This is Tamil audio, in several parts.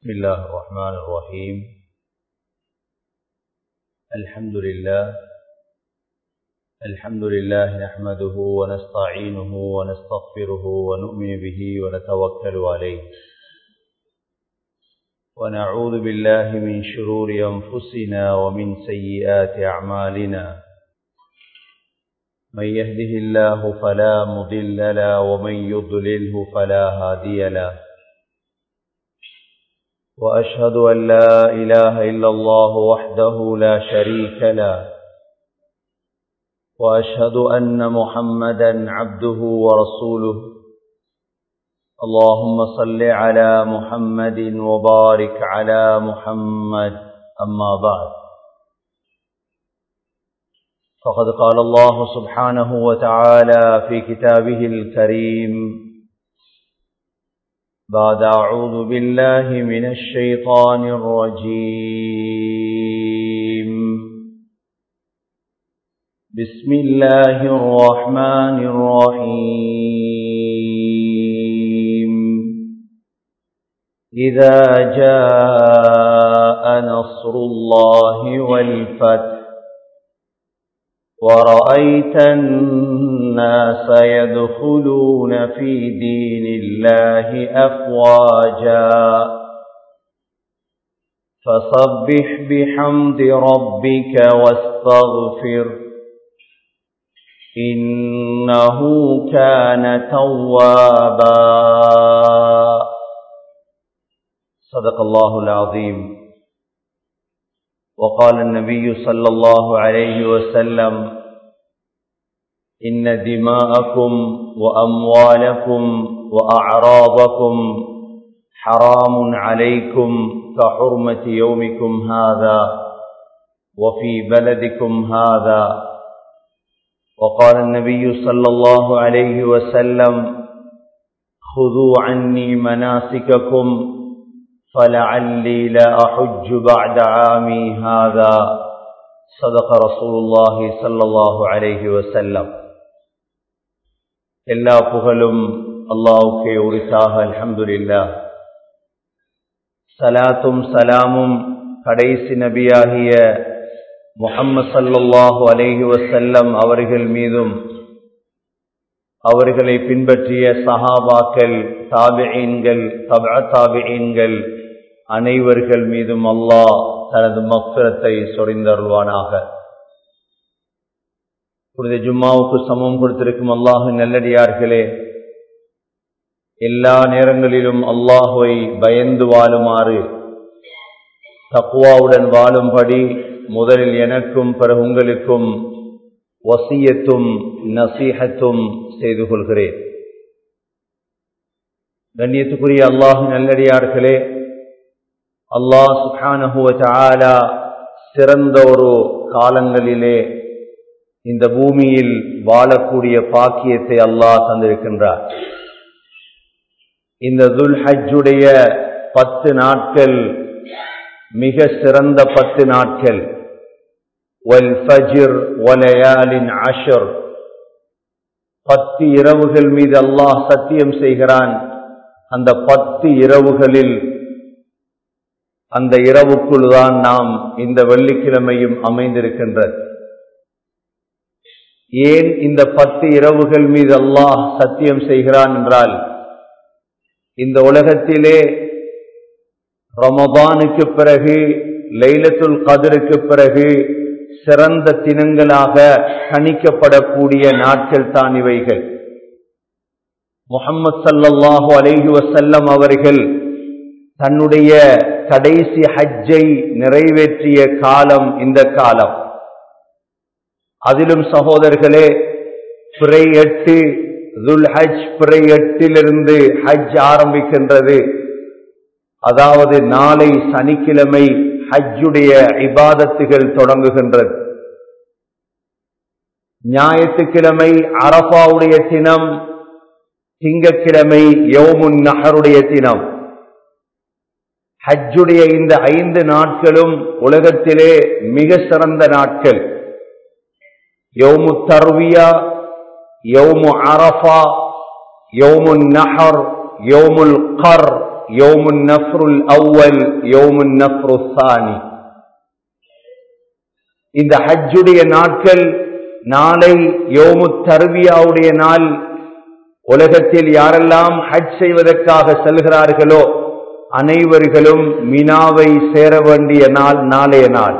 بسم الله الرحمن الرحيم الحمد لله الحمد لله نحمده ونستعينه ونستغفره ونؤمن به ونتوكل عليه ونعوذ بالله من شرور أنفسنا ومن سيئات أعمالنا من يهده الله فلا مضل له ومن يضلله فلا هادي له وأشهد أن لا إله إلا الله وحده لا شريك له وأشهد أن محمدا عبده ورسوله اللهم صل على محمد وبارك على محمد أما بعد فقد قال الله سبحانه وتعالى في كتابه الكريم بعد أعوذ بالله من الشيطان الرجيم بسم الله الرحمن الرحيم إذا جاء نصر الله والفتح ورأيت الناس يدخلون في دين الله أفواجا فصبح بحمد ربك واستغفر إنه كان توابا صدق الله العظيم وقال النبي صلى الله عليه وسلم إن دماءكم وأموالكم وأعراضكم حرام عليكم كحرمة يومكم هذا وفي بلدكم هذا وقال النبي صلى الله عليه وسلم خذوا عني مناسككم فلعلي لا أحج بعد عامي هذا صدق رسول الله صلى الله عليه وسلم எல்லா புகழும் அல்லாவுக்கே உரிசாக அல்ஹம்துலில்லா சலாத்தும் சலாமும் கடைசி நபியாகிய முஹம்மது சல்லாஹு அலைஹி வசல்லம் அவர்கள் மீதும் அவர்களை பின்பற்றிய சஹாபாக்கள் தாபியீன்கள் தப தாபியீன்கள் அனைவர்கள் மீதும் அல்லாஹ் தனது மக்சரத்தை சொரிந்தருள்வானாக புனித ஜும்மாவுக்கு சமம் கொடுத்திருக்கும் அல்லாஹு நல்லடியார்களே எல்லா நேரங்களிலும் அல்லாஹுவை பயந்து வாழுமாறு தக்குவாவுடன் வாழும்படி முதலில் எனக்கும் பிறகு உங்களுக்கும் வசியத்தும் நசீகத்தும் செய்து கொள்கிறேன் கண்ணியத்துக்குரிய அல்லாஹு நல்லடியார்களே அல்லாஹ் சுஹானஹுவ சிறந்த ஒரு காலங்களிலே இந்த பூமியில் வாழக்கூடிய பாக்கியத்தை அல்லாஹ் தந்திருக்கின்றார் இந்த துல் ஹஜ்ஜுடைய பத்து நாட்கள் மிக சிறந்த பத்து நாட்கள் அஷர் பத்து இரவுகள் மீது அல்லாஹ் சத்தியம் செய்கிறான் அந்த பத்து இரவுகளில் அந்த இரவுக்குள் தான் நாம் இந்த வெள்ளிக்கிழமையும் அமைந்திருக்கின்றது ஏன் இந்த பத்து இரவுகள் மீது அல்லாஹ் சத்தியம் செய்கிறான் என்றால் இந்த உலகத்திலே ரமபானுக்கு பிறகு லைலத்துல் கதிருக்கு பிறகு சிறந்த தினங்களாக கணிக்கப்படக்கூடிய நாட்கள் தான் இவைகள் முகம்மது சல்லல்லாஹு அலைஹி வசல்லம் அவர்கள் தன்னுடைய கடைசி ஹஜ்ஜை நிறைவேற்றிய காலம் இந்த காலம் அதிலும் சகோதரர்களே பிறை எட்டு துல் ஹஜ் பிறை எட்டிலிருந்து ஹஜ் ஆரம்பிக்கின்றது அதாவது நாளை சனிக்கிழமை ஹஜ்ஜுடைய இபாதத்துகள் தொடங்குகின்றது ஞாயிற்றுக்கிழமை அரபாவுடைய தினம் திங்கக்கிழமை யோமுன் நகருடைய தினம் ஹஜ்ஜுடைய இந்த ஐந்து நாட்களும் உலகத்திலே மிக சிறந்த நாட்கள் யோமு தர்வியா யோமு அரஃபா யோமுல் நஹர் யோமுல் கர் யோமுன் நஃப்ருல் அவ்வல் யோமுன் நஃப்ரு சானி இந்த ஹஜ்ஜுடைய நாட்கள் நாளை யோமு தர்வியாவுடைய நாள் உலகத்தில் யாரெல்லாம் ஹஜ் செய்வதற்காக செல்கிறார்களோ அனைவர்களும் மினாவை சேர வேண்டிய நாள் நாளைய நாள்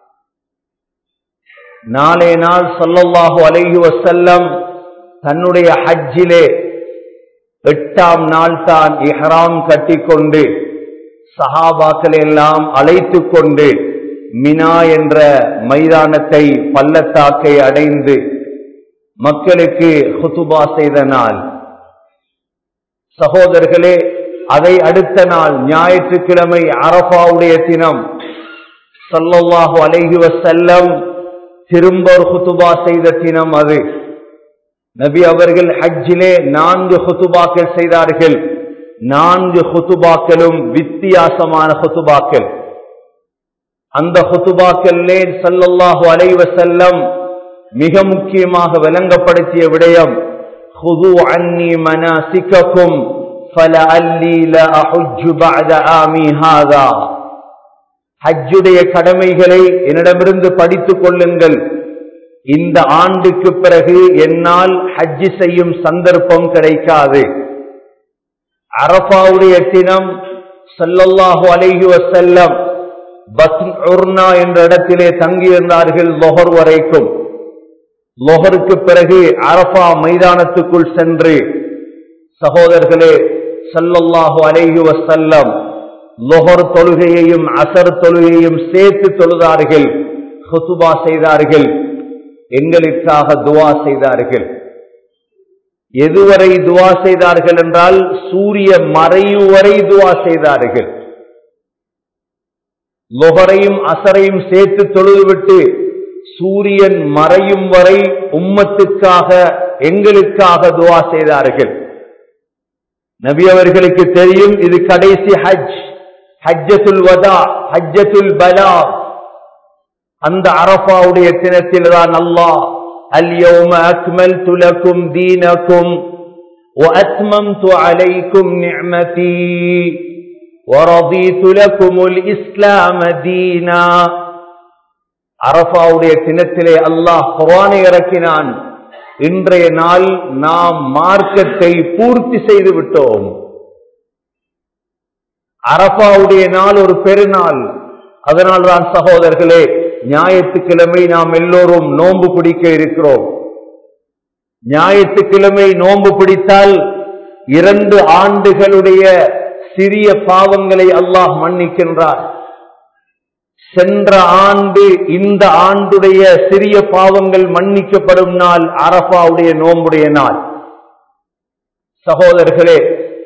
நாளைய நாள் சொல்லல்லாஹு அலைஹி வசல்லம் தன்னுடைய ஹஜ்ஜிலே எட்டாம் நாள் தான் இஹ்ராம் கட்டிக்கொண்டு சஹாபாக்களை எல்லாம் அழைத்து கொண்டு மினா என்ற மைதானத்தை பள்ளத்தாக்கை அடைந்து மக்களுக்கு ஹுதுபா செய்த நாள் சகோதரர்களே அதை அடுத்த நாள் ஞாயிற்றுக்கிழமை அரபாவுடைய தினம் சல்லல்லாஹு அலைஹி வசல்லம் திரும்ப ஒரு ஹுதுபா செய்த தினம் அது நபி அவர்கள் ஹஜ்ஜிலே நான்கு ஹுதுபாக்கள் செய்தார்கள் நான்கு ஹுதுபாக்களும் வித்தியாசமான ஹுதுபாக்கள் அந்த ஹுதுபாக்கல்லே சல்லல்லாஹு அலைவ செல்லம் மிக முக்கியமாக விளங்கப்படுத்திய விடயம் ஹுது அன்னி மனாசிக்கக்கும் فلعلي لا أحج بعد عامي هذا ஹஜ்ஜுடைய கடமைகளை என்னிடமிருந்து படித்துக் கொள்ளுங்கள் இந்த ஆண்டுக்கு பிறகு என்னால் ஹஜ்ஜி செய்யும் சந்தர்ப்பம் கிடைக்காது அரபாவுடைய தினம் சல்லல்லாஹு அலைஹி வசல்லம் பத்னா என்ற இடத்திலே தங்கியிருந்தார்கள் லொஹர் வரைக்கும் லொஹருக்கு பிறகு அரபா மைதானத்துக்குள் சென்று சகோதரர்களே சல்லல்லாஹு அலைஹி வசல்லம் லொஹர் தொழுகையையும் அசர் தொழுகையையும் சேர்த்து தொழுதார்கள் ஹுசுபா செய்தார்கள் எங்களுக்காக துவா செய்தார்கள் எதுவரை துவா செய்தார்கள் என்றால் சூரிய மறைவு வரை துவா செய்தார்கள் லொஹரையும் அசரையும் சேர்த்து தொழுதுவிட்டு சூரியன் மறையும் வரை உம்மத்துக்காக எங்களுக்காக துவா செய்தார்கள் நபி அவர்களுக்கு தெரியும் இது கடைசி ஹஜ் ஹஜ்ஜத்துல் வதா ஹஜ்ஜத்துல் பலா அந்த அரபாவுடைய தினத்தில் தான் அல்லாஹ் اليوم أكملت لكم دينكم وأتممت عليكم نعمتي ورضيت لكم الإسلام دينا அரபாவுடைய தினத்திலே அல்லாஹ் குரானை இறக்கினான் இன்றைய நாள் நாம் மார்க்கத்தை பூர்த்தி செய்து விட்டோம் அரபாவுடைய நாள் ஒரு பெருநாள் அதனால்தான் சகோதரர்களே ஞாயிற்றுக்கிழமை நாம் எல்லோரும் நோன்பு பிடிக்க இருக்கிறோம் ஞாயிற்றுக்கிழமை நோன்பு பிடித்தால் இரண்டு ஆண்டுகளுடைய சிறிய பாவங்களை அல்லாஹ் மன்னிக்கின்றார் சென்ற ஆண்டு இந்த ஆண்டுடைய சிறிய பாவங்கள் மன்னிக்கப்படும் நாள் அரபாவுடைய நோம்புடைய நாள் சகோதரர்களே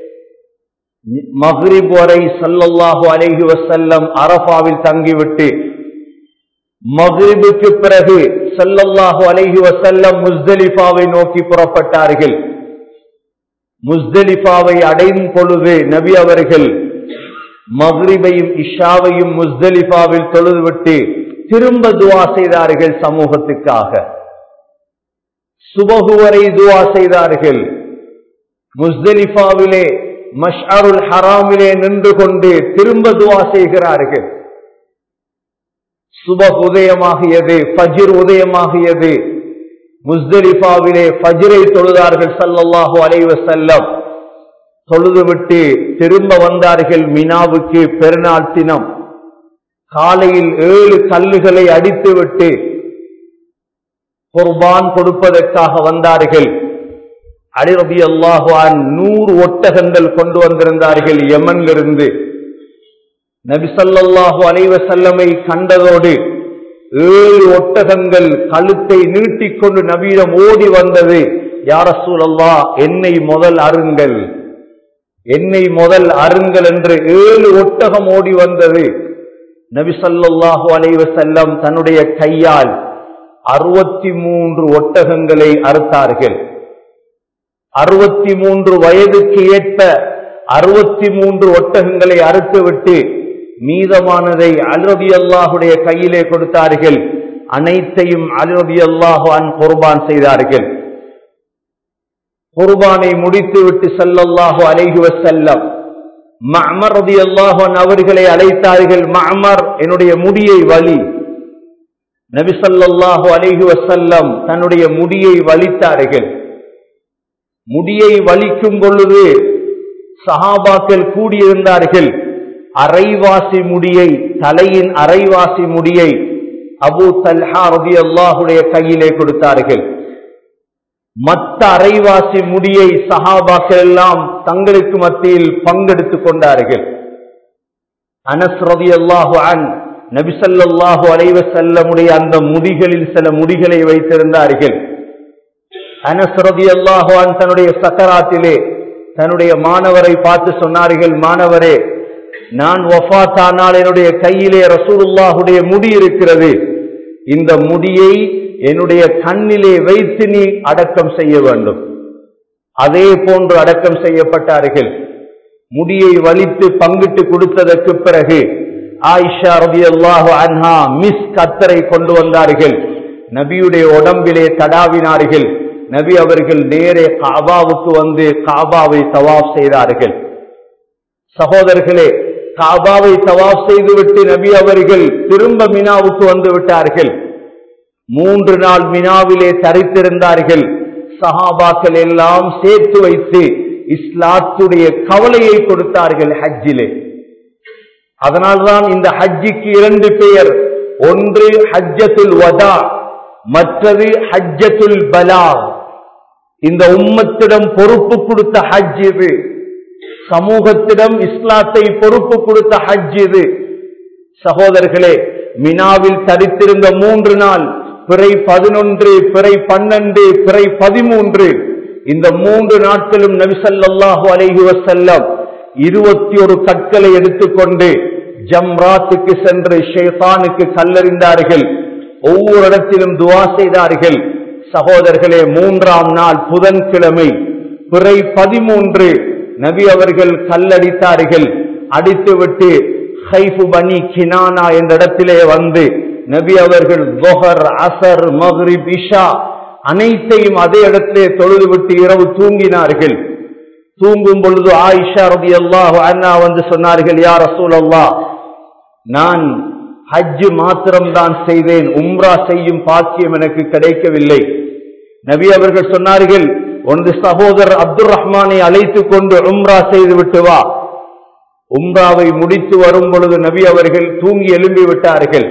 மஹ்ரிப் வரை சல்லல்லாஹு அலைஹி வசல்லம் அரபாவில் தங்கிவிட்டு மகிழ்வுக்கு பிறகு சல்லல்லாஹு அலைஹி வசல்லம் முஸ்தலிஃபாவை நோக்கி புறப்பட்டார்கள் முஸ்தலிஃபாவை அடையும் பொழுது நபி அவர்கள் மஹ்ரிபையும் இஷாவையும் முஸ்தலிஃபாவில் தொழுதுவிட்டு திரும்ப துவா செய்தார்கள் சமூகத்துக்காக சுபகு வரை துவா செய்தார்கள் முஸ்தலிஃபாவிலே மஷ்அருல் ஹராமிலே நின்று கொண்டு திரும்ப துவா செய்கிறார்கள் சுப உதயமாகியது ஃபஜிர் உதயமாகியது முஸ்தலிஃபாவிலே ஃபஜிரை தொழுதார்கள் சல்லல்லாஹு அலைவ செல்லம் தொழுதுவிட்டு திரும்ப வந்தார்கள் மினாவுக்கு பெருநாள் தினம் காலையில் ஏழு கல்லுகளை அடித்துவிட்டு குர்பான் கொடுப்பதற்காக வந்தார்கள் அலிரபி அல்லாஹான் நூறு ஒட்டகங்கள் கொண்டு வந்திருந்தார்கள் யமனிலிருந்து நபிசல்லாஹு அலைவ செல்லமை கண்டதோடு ஏழு ஒட்டகங்கள் கழுத்தை நீட்டிக்கொண்டு நபியிடம் ஓடி வந்தது யார சூழல்லா என்னை முதல் அருங்கள் என்னை முதல் அருங்கள் என்று ஏழு ஒட்டகம் ஓடி வந்தது நபிசல்லாஹு அலைவ செல்லம் தன்னுடைய கையால் அறுபத்தி மூன்று ஒட்டகங்களை அறுத்தார்கள் அறுபத்தி மூன்று வயதுக்கு ஏற்ப அறுபத்தி மூன்று ஒட்டகங்களை அறுத்துவிட்டு மீதமானதை அல்ரபி அல்லாஹுடைய கையிலே கொடுத்தார்கள் அனைத்தையும் அல்ரபி அல்லாஹு அன் குர்பான் செய்தார்கள் குர்பானை முடித்துவிட்டு செல்லல்லாஹு அலைஹி வசல்லம் மஅமர் ரலியல்லாஹு அன்ஹு அவர்களை அழைத்தார்கள் மஅமர் என்னுடைய முடியை வலி நபி ஸல்லல்லாஹு அலைஹி வஸல்லம் தன்னுடைய முடியை வலித்தார்கள் முடியை வலிக்கும் பொழுது சஹாபாக்கள் கூடியிருந்தார்கள் அரைவாசி முடியை தலையின் அரைவாசி முடியை அபு தல்ஹா ரலியல்லாஹுடைய கையிலே கொடுத்தார்கள் மற்ற அரைவாசி முடியை சஹாபாக்கள் எல்லாம் தங்களுக்கு மத்தியில் பங்கெடுத்துக் கொண்டார்கள் அனஸ் ரலியல்லாஹு அன் நபிசல்லாஹு அலைவ செல்லமுடைய அந்த முடிகளில் சில முடிகளை வைத்திருந்தார்கள் அனஸ் ரலியல்லாஹு அன் தன்னுடைய சக்கராத்திலே தன்னுடைய மாணவரை பார்த்து சொன்னார்கள் மாணவரே நான் வஃபாத்தானால் என்னுடைய கையிலே ரசூலுல்லாஹுடைய முடி இருக்கிறது இந்த முடியை என்னுடைய கண்ணிலே வைத்து நீ அடக்கம் செய்ய வேண்டும் அதே போன்று அடக்கம் செய்யப்பட்டார்கள் முடியை வலித்து பங்கிட்டு கொடுத்ததற்கு பிறகு ஆயிஷா ரபியல்லாஹு அன்ஹா மிஸ் கத்தரை கொண்டு வந்தார்கள் நபியுடைய உடம்பிலே தடாவினார்கள் நபி அவர்கள் நேரே காபாவுக்கு வந்து காபாவை தவாப் செய்தார்கள் சகோதரர்களே காபாவை தவாப் செய்துவிட்டு நபி அவர்கள் திரும்ப மினாவுக்கு வந்து விட்டார்கள் மூன்று நாள் மினாவிலே தரித்திருந்தார்கள் சஹாபாக்கள் எல்லாம் சேர்த்து வைத்து இஸ்லாத்துடைய கவலையை கொடுத்தார்கள் ஹஜ்ஜிலே அதனால்தான் இந்த ஹஜ்ஜிக்கு இரண்டு பெயர் ஒன்று ஹஜ்ஜத்துல் வதா மற்றது ஹஜ்ஜத்துல் பலா இந்த உம்மத்திடம் பொறுப்பு கொடுத்த ஹஜ் இது சமூகத்திடம் இஸ்லாத்தை பொறுப்பு கொடுத்த ஹஜ் இது சகோதரர்களே மினாவில் தரித்திருந்த மூன்று நாள் பிறை பதினொன்று பிறை பன்னெண்டு பிறை பதிமூன்று இந்த மூன்று நாட்களும் நபிசல்லாஹு அலைஹி வசல்லம் இருபத்தி ஒரு கற்களை எடுத்துக்கொண்டு ஜம்ராத்துக்கு சென்று ஷேஃபானுக்கு கல்லறிந்தார்கள் ஒவ்வொரு இடத்திலும் துவா செய்தார்கள் சகோதரர்களே மூன்றாம் நாள் புதன்கிழமை பிறை பதிமூன்று நபி அவர்கள் கல்லடித்தார்கள் அடித்துவிட்டு ஹைஃபு பனி கினானா என்ற இடத்திலே வந்து நபி அவர்கள் தொஹர் அசர் மஹ்ரிப் இஷா அனைத்தையும் அதே இடத்திலே தொழுது விட்டு இரவு தூங்கினார்கள் தூங்கும் பொழுது ஆயிஷா ரபி அல்லாஹ் அண்ணா வந்து சொன்னார்கள் யார் ரசூல் அல்லா நான் ஹஜ்ஜு மாத்திரம்தான் செய்தேன் உம்ரா செய்யும் பாக்கியம் எனக்கு கிடைக்கவில்லை நபி அவர்கள் சொன்னார்கள் ஒன்று சகோதரர் அப்துல் ரஹ்மானை அழைத்துக் கொண்டு உம்ரா செய்து விட்டு வா உம்ராவை முடித்து வரும் பொழுது நபி அவர்கள் தூங்கி எழும்பி விட்டார்கள்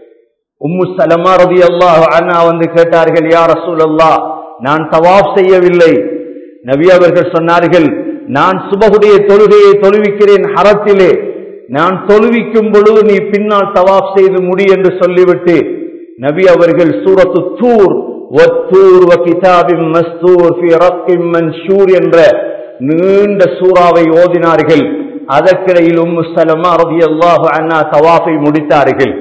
உம்மு சலமா ரதி அல்லாஹ் அண்ணா வந்து கேட்டார்கள் யார் ரசூல் அல்லா நான் தவாப் செய்யவில்லை நபி அவர்கள் சொன்னார்கள் நான் சுபகுடைய தொழுகையை தொழுவிக்கிறேன் ஹரத்திலே நான் தொழுவிக்கும் பொழுது நீ பின்னால் தவாப் செய்து முடி என்று சொல்லிவிட்டு நபி அவர்கள் சூரத்து தூர் வத்தூர் வகிதாபிம் மஸ்தூர் ஃபி ரக்கிம் மன்ஷூர் என்ற நீண்ட சூறாவை ஓதினார்கள் அதற்கிடையில் உம்மு சலமா ரலியல்லாஹு அன்ஹா தவாஃபை முடித்தார்கள்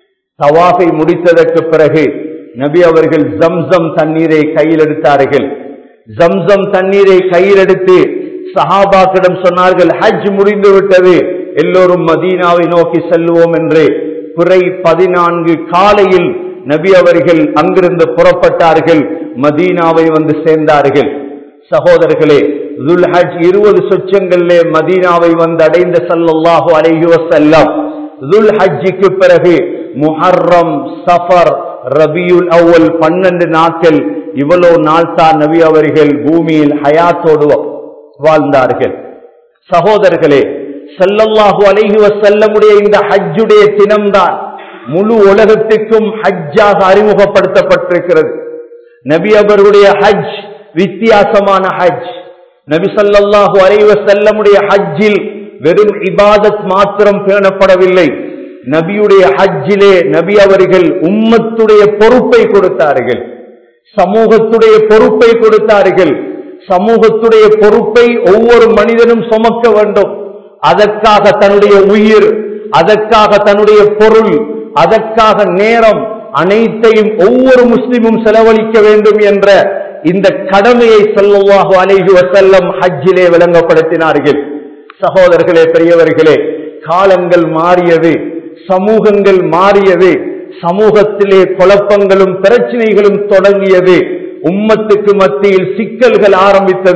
தவாஃபை முடித்ததற்கு பிறகு நபி அவர்கள் ஜம்சம் தண்ணீரை கையில் எடுத்தார்கள் ஜம்சம் தண்ணீரை கையில் எடுத்து சஹாபாக்கிடம் சொன்னார்கள் ஹஜ் முடிந்து விட்டது எல்லோரும் மதீனாவை நோக்கி செல்வோம் என்று பிறை பதினான்கு காலையில் நபி அவர்கள் அங்கிருந்து புறப்பட்டார்கள் மதீனாவை வந்து சேர்ந்தார்கள் சகோதரர்களே துல்ஹஜ் இருபது சொச்சங்களிலே மதீனாவை வந்து அடைந்த சல்லல்லாஹு அலைஹி வஸல்லம் துல்ஹஜ்ஜிக்கு பிறகு முஹர்ரம் சஃபர் ரபியுல் அவ்வல் பன்னெண்டு நாட்கள் இவ்வளவு நாள் தான் நபி அவர்கள் பூமியில் ஹயாத்தோடு வாழ்ந்தார்கள் சகோதரர்களே செல்லல்லாஹு அலைஹி வஸல்லமுடைய இந்த ஹஜ்ஜுடைய தினம்தான் முழு உலகத்துக்கும் ஹஜ்ஜாக அறிமுகப்படுத்தப்பட்டிருக்கிறது நபி அவர்களுடைய ஹஜ் வித்தியாசமான ஹஜ் நபி ஸல்லல்லாஹு அலைஹி வஸல்லமுடைய ஹஜ்ஜில் வெறும் இபாதத் மாத்திரம் பேணப்படவில்லை நபியுடைய ஹஜ்ஜிலே நபி அவர்கள் உம்மத்துடைய பொறுப்பை கொடுத்தார்கள் சமூகத்துடைய பொறுப்பை கொடுத்தார்கள் சமூகத்துடைய பொறுப்பை ஒவ்வொரு மனிதனும் சுமக்க வேண்டும் அதற்காக தன்னுடைய உயிர் அதற்காக தன்னுடைய பொருள் அதற்காக நேரம் அனைத்தையும் ஒவ்வொரு முஸ்லிமும் செலவழிக்க வேண்டும் என்ற இந்த கடமையை செல்லுவாக அலைஹி வசல்லம் ஹஜ்ஜிலே விளங்கப்படுத்தினார்கள் சகோதரர்களே பெரியவர்களே காலங்கள் மாறியது சமூகங்கள் மாறியது சமூகத்திலே குழப்பங்களும் பிரச்சனைகளும் தொடங்கியது உம்மத்துக்கு மத்தியில் சிக்கல்கள் ஆரம்பித்தது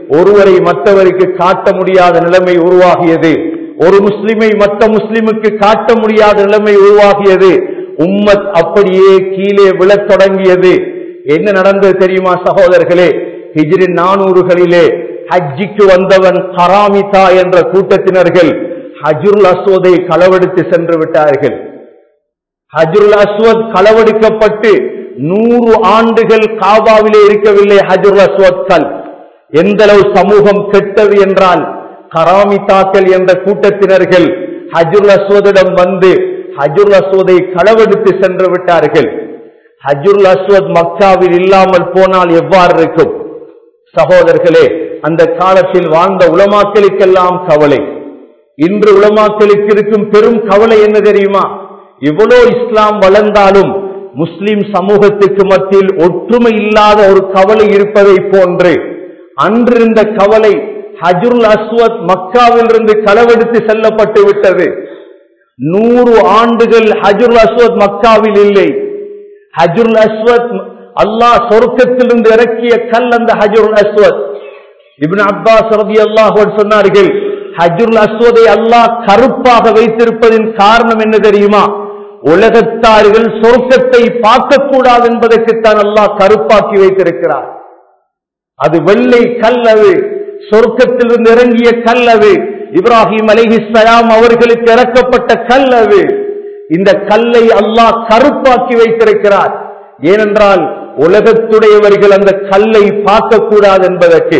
ஒருவரை மற்றவருக்கு காட்ட முடியாத நிலைமை உருவாகியது ஒரு முஸ்லிமை மற்ற முஸ்லிமுக்கு காட்ட முடியாத நிலைமை உருவாகியது உம்மத் அப்படியே கீழே விழத் தொடங்கியது என்ன நடந்தது தெரியுமா சகோதரர்களே ஹிஜ்ரி நானூறுகளிலே ஹஜ்ஜிக்கு வந்தவன் கராமிதா என்ற கூட்டத்தினர்கள் ஹஜுல் அஸ்வதை களவெடுத்து சென்று விட்டார்கள் ஹஜ்ருல் அஸ்வத் களவெடுக்கப்பட்டு நூறு ஆண்டுகள் காபாவிலே இருக்கவில்லை ஹஜ்ருல் அஸ்வத் கல் எந்த அளவு சமூகம் கெட்டது என்றால் கராமிதாக்கள் என்ற கூட்டத்தினர்கள் ஹஜ்ருல் அஸ்வதிடம் வந்து ஹஜ்ருல் அஸ்வதை களவெடுத்து சென்று விட்டார்கள் ஹஜ்ருல் அஸ்வத் மக்காவில் இல்லாமல் போனால் எவ்வாறு இருக்கும் சகோதரர்களே அந்த காலத்தில் வாழ்ந்த உலமாக்களுக்கெல்லாம் கவலை இன்று உலமாக்களுக்கு இருக்கும் பெரும் கவலை என்ன தெரியுமா இவ்வளோ இஸ்லாம் வளர்ந்தாலும் முஸ்லிம் சமூகத்துக்கு மத்தியில் ஒற்றுமை இல்லாத ஒரு கவலை இருப்பதை போன்று அன்று இந்த கவலை ஹஜுல் அஸ்வத் மக்காவிலிருந்து களவெடுத்து செல்லப்பட்டு விட்டது நூறு ஆண்டுகள் ஹஜுல் அஸ்வத் மக்காவில் இல்லை ஹஜுல் அஸ்வத் அல்லாஹ் சொர்க்கத்திலிருந்து இறக்கிய கல் அந்த ஹஜுல் அஸ்வத் இப்னு அப்பாஸ் ரபி அல்லாஹ் சொன்னார்கள் ஹஜுல் அஸ்வதை அல்லாஹ் கருப்பாக வைத்திருப்பதின் காரணம் என்ன தெரியுமா உலகத்தார்கள் சொர்க்கத்தை பார்க்கக்கூடாது என்பதற்குத்தான் அல்லாஹ் கருப்பாக்கி வைத்திருக்கிறார் அது வெள்ளை கல்லது சொர்க்கத்திலிருந்து இறங்கிய கல்லது இப்ராஹிம் அலிஹிஸ்லாம் அவர்களுக்கு இறக்கப்பட்ட கல்லது இந்த கல்லை அல்லாஹ் கருப்பாக்கி வைத்திருக்கிறார் ஏனென்றால் உலகத்துடையவர்கள் அந்த கல்லை பார்க்கக்கூடாது என்பதற்கு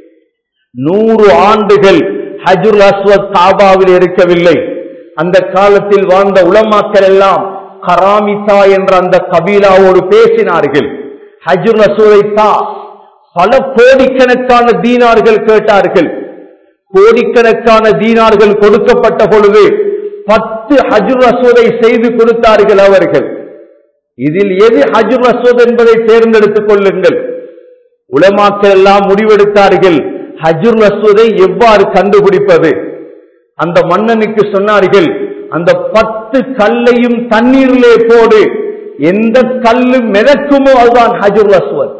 நூறு ஆண்டுகள் ஹஜுல் அஸ்வத் காபாவில் இருக்கவில்லை அந்த காலத்தில் வாழ்ந்த உலமாக்கள் எல்லாம் கராமிதா என்ற அந்த கபீலாவோடு பேசினார்கள் ஹஜுல் அஸ்வதைத்தா பல கோடிக்கணக்கான தீனார்கள் கேட்டார்கள் கோடிக்கணக்கான தீனார்கள் கொடுக்கப்பட்ட பொழுது பத்து ஹஜுர் அஸ்வதை செய்து கொடுத்தார்கள் அவர்கள் இதில் எது ஹஜுர் அஸ்வத் என்பதை தேர்ந்தெடுத்துக் கொள்ளுங்கள் உலமாக்கள் எல்லாம் முடிவெடுத்தார்கள் ஹஜுர் அஸ்வதை எவ்வாறு கண்டுபிடிப்பது அந்த மன்னனுக்கு சொன்னார்கள் அந்த பத்து கல்லையும் தண்ணீரிலே போடு எந்த கல்லு மிதக்குமோ அதுதான் ஹஜுர் அஸ்வத்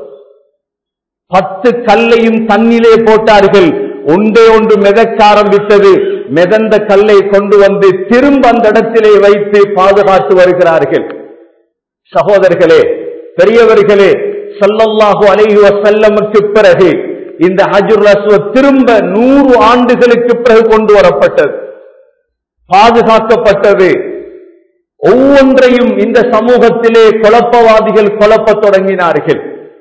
பத்து கல்லையும் தண்ணிலே போட்டார்கள் ஒன்றே ஒன்று மிதக்க ஆரம்பித்தது மிதந்த கல்லை கொண்டு வந்து திரும்ப அந்த இடத்திலே வைத்து பாதுகாத்து வருகிறார்கள் சகோதரர்களே பெரியவர்களே சல்லல்லாஹு அலைஹி வஸல்லமுக்கு பிறகு இந்த ஹஜுர் அஸ்வத் திரும்ப நூறு ஆண்டுகளுக்கு பிறகு கொண்டு வரப்பட்டது பாதுகாக்கப்பட்டது ஒவ்வொன்றையும் இந்த சமூகத்திலே குழப்பவாதிகள் குழப்பத் தொடங்கினார்கள்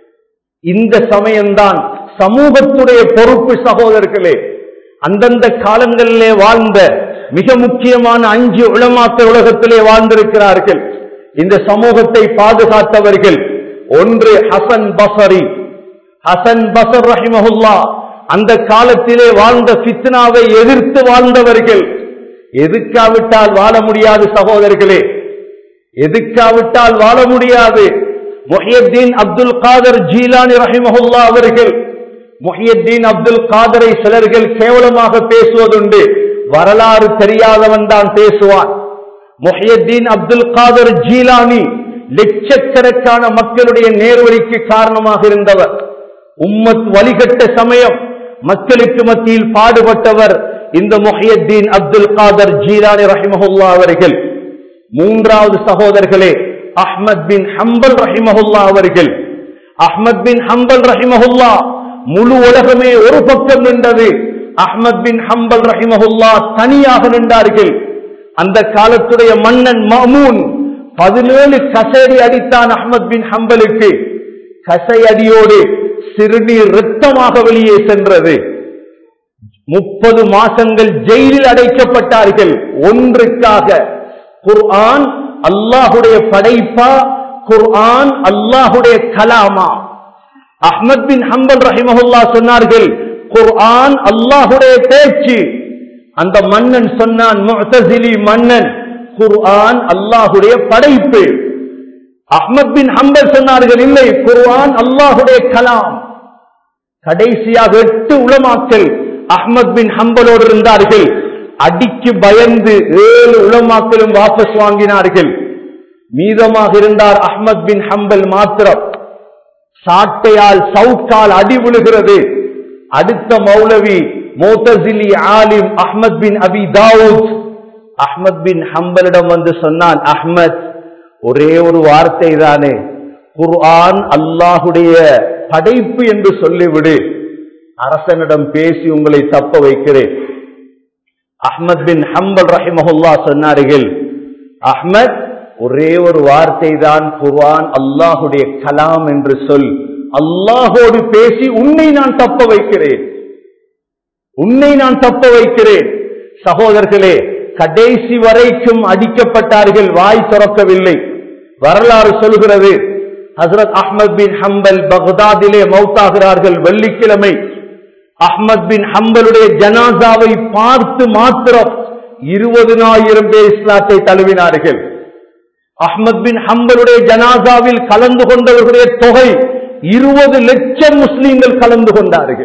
இந்த சமயம்தான் சமூகத்துடைய பொறுப்பு சகோதரர்களே அந்தந்த காலங்களிலே வாழ்ந்த மிக முக்கியமான அஞ்சு உளமாக்க உலகத்திலே வாழ்ந்திருக்கிறார்கள் இந்த சமூகத்தை பாதுகாத்தவர்கள் ஒன்று ஹசன் பசரி ஹசன் பசர் ரஹிமஹுல்லா அந்த காலத்திலே வாழ்ந்த ஃபித்னாவை எதிர்த்து வாழ்ந்தவர்கள் எதுக்காவிட்டால் வாழ முடியாது சகோதரர்களே எதுக்காவிட்டால் வாழ முடியாது முஹியத்தீன் அப்துல் காதர் ஜீலானி ரஹிமஹுல்லா அவர்கள் முஹியத்தீன் அப்துல் காதரை சிலர்கள் கேவலமாக பேசுவதுண்டு வரலாறு தெரியாதவன் தான் பேசுவான் முஹியத்தீன் அப்துல் காதர் ஜீலானி லட்சக்கணக்கான மக்களுடைய நேர்வழிக்கு காரணமாக இருந்தவர் உம்மத் வழிகட்ட சமயம் மக்களுக்கு மத்தியில் பாடுபட்டவர் இந்த முஹியத்தீன் அப்துல் காதர் ஜீலானி ரஹிமஹுல்லா அவர்கள் மூன்றாவது சகோதரர்களே அஹ்மத் பின் ஹம்பல் ரஹிமஹுல்லா அவர்கள் அஹ்மத் பின் ஹம்பல் ரஹிமஹுல்லா முழு உலகமே ஒரு பக்கம் நின்றது அஹ்மத் பின் ஹம்பல் ரஹிமஹுல்லா தனியாக நின்றார்கள் அந்த காலத்துடைய மன்னன் மமூன் பதினேழு கசையடி அடித்தான் அஹ்மத் பின் ஹம்பலுக்கு கசை அடியோடு சிறுநீர் இரத்தமாக வெளியே சென்றது முப்பது மாசங்கள் ஜெயிலில் அடைக்கப்பட்டார்கள் ஒன்றுக்காக குர்ஆன் அல்லாஹுடைய படைப்பா குர்ஆன் அல்லாஹுடைய கலாமா அஹ்மத் பின் ஹம்பல் ரஹிமஹுல்லா சொன்னார்கள் குர்ஆன் அல்லாஹுடைய பேச்சு அந்த மன்னன் சொன்னான் முஅ்தஸிலி மன்னன் குர்ஆன் அல்லாஹுடைய படைப்பு அஹ்மத் பின் ஹம்பல் சொன்னார்கள் இல்லை குர்ஆன் அல்லாஹுடைய கலாம் கடைசியாக எட்டு உலமாக்கள் அஹ்மத் பின் ஹம்பலோடு இருந்தார்கள் அடிக்கு பயந்து ஏழு உலமாக்களும் வாபஸ் வாங்கினார்கள் மீதமாக இருந்தார் அஹ்மத் பின் ஹம்பல் மாத்திரம் சாட்டையால் சவுக்கால் அடி விழுகிறது அடுத்த மௌலவி மோத்தசிலி ஆலிம் அஹ்மத் பின் அபி தாவூத் அஹ்மத் பின் ஹம்பலிடம் வந்து சொன்னான் அஹ்மத் ஒரே ஒரு வார்த்தை தானே குர்ஆன் அல்லாஹுடைய படைப்பு என்று சொல்லிவிடு அரசனிடம் பேசி உங்களை தப்ப வைக்கிறேன் அஹ்மத் பின் ஹம்பல் ரஹிமஹுல்லா சொன்னார்கள் அஹ்மத் ஒரே ஒரு வார்த்தை தான் குர்ஆன் அல்லாஹுடைய கலாம் என்று சொல் அல்லாஹோடு பேசி உன்னை நான் தப்ப வைக்கிறேன் உன்னை நான் தப்ப வைக்கிறேன் சகோதரர்களே கடைசி வரைக்கும் அடிக்கப்பட்டார்கள் வாய் திறக்கவில்லை வரலாறு சொல்கிறது ஹசரத் அஹ்மத் பின் ஹம்பல் பக்தாதிலே மௌத்தாகிறார்கள் வெள்ளிக்கிழமை அஹ்மத் பின் ஹம்பலுடைய ஜனாசாவை பார்த்து மாத்திரம் இருபதுனாயிரம் பேர் இஸ்லாத்தை தழுவினார்கள் அஹ்மத் பின் ஹம்பலுடைய ஜனாசாவில் கலந்து கொண்டவர்களுடைய தொகை இருபது லட்சம் முஸ்லீம்கள் கலந்து கொண்டார்கள்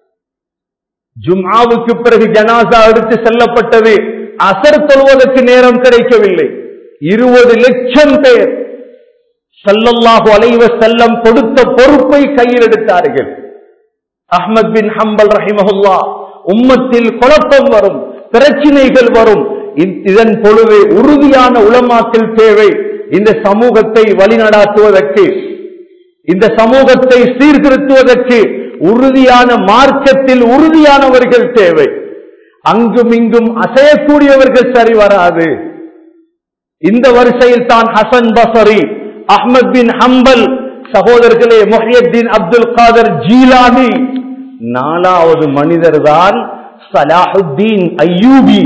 ஜும்ஆவுக்கு பிறகு ஜனாசா எடுத்து செல்லப்பட்டது அசர் தொழுவதற்கு நேரம் கிடைக்கவில்லை இருபது லட்சம் பேர் சல்லல்லாஹு அலைவ செல்லம் கொடுத்த பொறுப்பை கையில் எடுத்தார்கள் அஹ்மத் பின் ஹம்பல் ரஹிமஹுல்லா உம்மத்தில் குழப்பம் வரும் பிரச்சினைகள் வரும் இதன் பொழுது உறுதியான உளமாக்கல் தேவை இந்த சமூகத்தை வழிநடாத்துவதற்கு இந்த சமூகத்தை சீர்திருத்துவதற்கு உறுதியான மார்க்கத்தில் உறுதியானவர்கள் தேவை அங்கும் இங்கும் அசையக்கூடியவர்கள் சரி வராது இந்த வரிசையில் தான் ஹசன் பசரி அஹ்மத் பின் ஹம்பல் சகோதரர்களே மொஹியத்தீன் அப்துல் காதர் ஜீலானி நாலாவது மனிதர் தான் சலாஹுத்தீன் ஐயூபி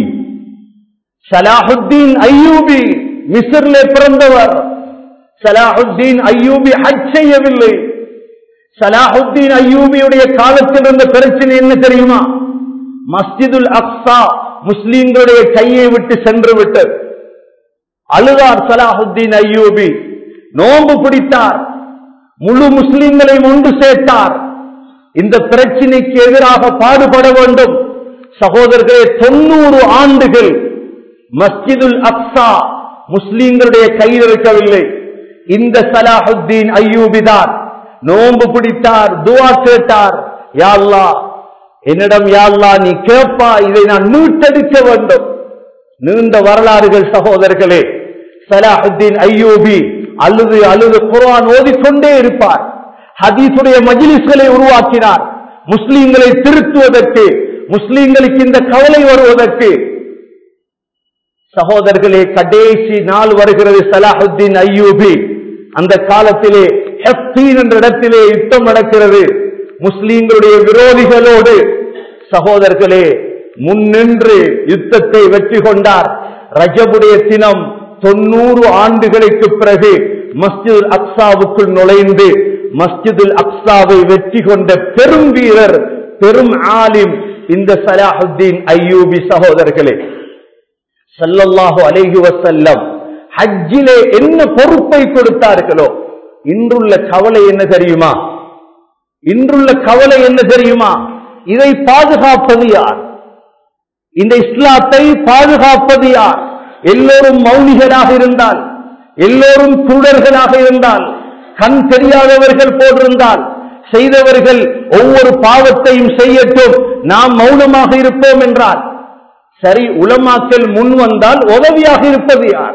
சலாஹுத்தீன் ஐயூபி மிஸ்ரிலே பிறந்தவர் சலாஹுத்தீன் ஐயூபி ஹஜ் செய்யவில்லை சலாஹுத்தீன் ஐயூபியுடைய காலத்தில் இருந்த பிரச்சனை என்ன தெரியுமா மஸ்ஜிதுல் அக்ஸா முஸ்லீம்களுடைய கையை விட்டு சென்று விட்டது அழுதார் சலாஹுத்தீன் ஐயூபி நோன்பு பிடித்தார் முழு முஸ்லிம்களையும் ஒன்று சேர்த்தார் இந்த பிரச்சினைக்கு எதிராக பாடுபட வேண்டும் சகோதரர்களே தொண்ணூறு ஆண்டுகள் மஸ்ஜிதுல் அக்ஸா முஸ்லீம்களுடைய கையில் இருக்கவில்லை இந்த சலாஹுத்தீன் ஐயூபிதான் நோன்பு பிடித்தார் துவா கேட்டார் யாழ்லா என்னிடம் யாழ்லா நீ கேப்பா இதை நான் மீட்டெடுக்க வேண்டும் நீண்ட வரலாறுகள் சகோதரர்களே சலாஹுத்தீன் ஐயூபி அழுது அழுது குர்ஆன் ஓதிக்கொண்டே இருப்பார் ஹதீஸுடைய மஜிலிஸ்களை உருவாக்கினார் முஸ்லீம்களை திருத்துவதற்கு முஸ்லீம்களுக்கு இந்த கவலை வருவதற்கு சகோதரர்களே கடைசி நாள் வருகிறது சலாஹுத்தீன் ஐயூபி அந்த காலத்திலே ஹெப்தீன் என்ற இடத்திலே யுத்தம் நடக்கிறது முஸ்லீம்களுடைய விரோதிகளோடு சகோதரர்களே முன்னின்று யுத்தத்தை வெற்றி கொண்டார் ரஜபுடைய தினம் தொண்ணூறு ஆண்டுகளுக்கு பிறகு மஸ்ஜித் அக்ஸாவுக்குள் நுழைந்து மஸ்ஜிதுல் அக்ஸாவை வெற்றி கொண்ட பெரும் வீரர் பெரும் ஆலிம் இந்த சலாஹுத்தீன் ஐயூபி சகோதரர்களே சல்லல்லாஹு அலைஹி வசல்லம் ஹஜ்ஜிலே என்ன பொறுப்பை கொடுத்தார்களோ இன்றுள்ள கவலை என்ன தெரியுமா இன்றுள்ள கவலை என்ன தெரியுமா இதை பாதுகாப்பது யார் இந்த இஸ்லாத்தை பாதுகாப்பது யார் எல்லோரும் மௌனிகளாக இருந்தால் எல்லோரும் குருடர்களாக இருந்தால் கண் தெரியாதவர்கள் போட்டிருந்தால் செய்தவர்கள் ஒவ்வொரு பாவத்தையும் செய்யட்டும் நாம் மௌனமாக இருப்போம் என்றால் சரி உலமாக்கல் முன் வந்தால் உதவியாக இருப்பது யார்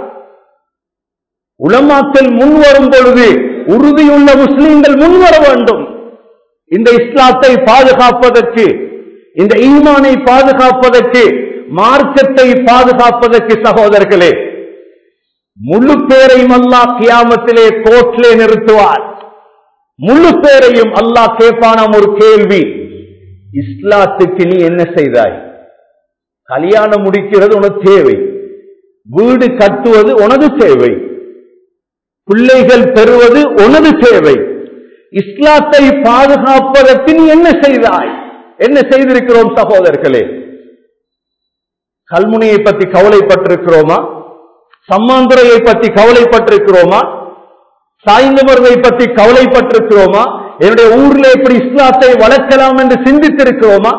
உலமாக்கல் முன் வரும் பொழுது உறுதியுள்ள முஸ்லீம்கள் முன்வர வேண்டும் இந்த இஸ்லாத்தை பாதுகாப்பதற்கு இந்த ஈமானை பாதுகாப்பதற்கு மார்க்கத்தை பாதுகாப்பதற்கு சகோதரர்களே முழு பேரையும் அல்லாஹ் கியாமத்திலே கோட்டிலே நிறுத்துவார் முழு பேரையும் அல்லாஹ் கேட்பானாம் ஒரு கேள்வி இஸ்லாத்துக்கு நீ என்ன செய்தாய் கல்யாணம் முடிக்கிறது உனக்கு தேவை வீடு கட்டுவது உனது தேவை பிள்ளைகள் பெறுவது உனது தேவை இஸ்லாத்தை பாதுகாப்பதற்கு நீ என்ன செய்தாய் என்ன செய்திருக்கிறோம் சகோதரர்களே கல்முனையை பற்றி கவலைப்பட்டிருக்கிறோமா சம்மாந்துறையை பற்றி கவலைப்பட்டிருக்கிறோமா சாய்ந்தமர்வை பற்றி கவலைப்பட்டிருக்கிறோமா என்னுடைய ஊர்ல எப்படி இஸ்லாத்தை வளர்க்கலாம் என்று சிந்தித்திருக்கிறோமா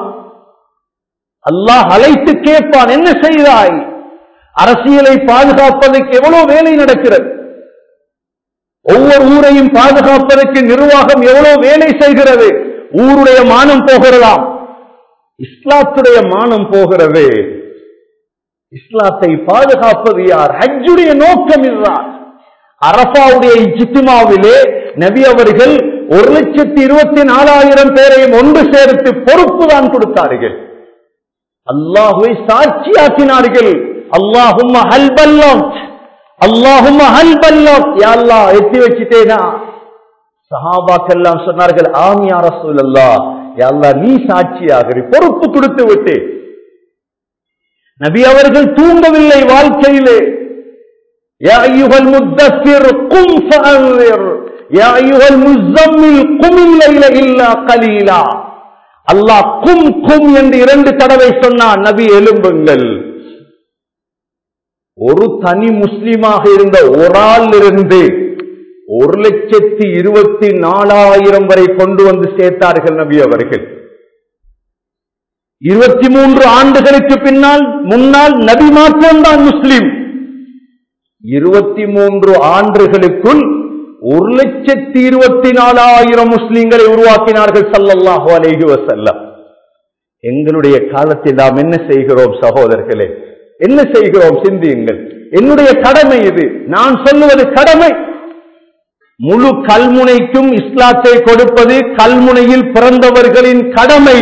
அல்லாஹ் அழைத்து கேட்பான் என்ன செய்தாய் அரசியலை பாதுகாப்பதற்கு எவ்வளவு வேலை நடக்கிறது ஒவ்வொரு ஊரையும் பாதுகாப்பதற்கு நிர்வாகம் எவ்வளவு வேலை செய்கிறது ஊருடைய மானம் போகிறதாம் இஸ்லாத்துடைய மானம் போகிறது இஸ்லாத்தை பாதுகாப்பது யார் ஹஜ்ஜுடைய நோக்கம் இதுதான் அரபாவுடைய இஜித்துமாவிலே நபி அவர்கள் ஒரு லட்சத்தி இருபத்தி நாலாயிரம் பேரையும் ஒன்று சேர்த்து பொறுப்பு தான் கொடுத்தார்கள் அல்லாஹுவை சாட்சியாக்கினார்கள் அல்லாஹும் ஹல்பல்லம் அல்லாஹும் ஹல்பல்லம் யாழ்லா எத்தி வச்சுட்டேனா சஹாபாக்கெல்லாம் சொன்னார்கள் ஆமியா ரசூல் அல்லா யாழ்லா நீ சாட்சியாக பொறுப்பு கொடுத்து விட்டு நபி அவர்கள் தூங்கவில்லை வாழ்க்கையிலே يا أيها المدثر قم فأنذر يا أيها المزمل قم الليل إلا قليلا அல்லாஹ் கும் கும் என்று இரண்டு தடவை சொன்னான் நபி எலும்புங்கள் ஒரு தனி முஸ்லிமாக இருந்த ஒரு ஆள் இருந்து ஒரு லட்சத்தி இருபத்தி நாலாயிரம் வரை கொண்டு வந்து சேர்த்தார்கள் நபி அவர்கள் இருபத்தி மூன்று ஆண்டுகளுக்கு பின்னால் முன்னால் நபி மாற்றம்தான் முஸ்லிம் இருபத்தி மூன்று ஆண்டுகளுக்குள் ஒரு லட்சத்தி இருபத்தி நாலாயிரம் முஸ்லிம்களை உருவாக்கினார்கள் சல்லல்லாஹு அலைஹி வசல்லம் எங்களுடைய காலத்தில் நாம் என்ன செய்கிறோம் சகோதரர்களே என்ன செய்கிறோம் சிந்தியுங்கள் என்னுடைய கடமை இது நான் சொல்லுவது கடமை முழு கல்முனைக்கும் இஸ்லாத்தை கொடுப்பது கல்முனையில் பிறந்தவர்களின் கடமை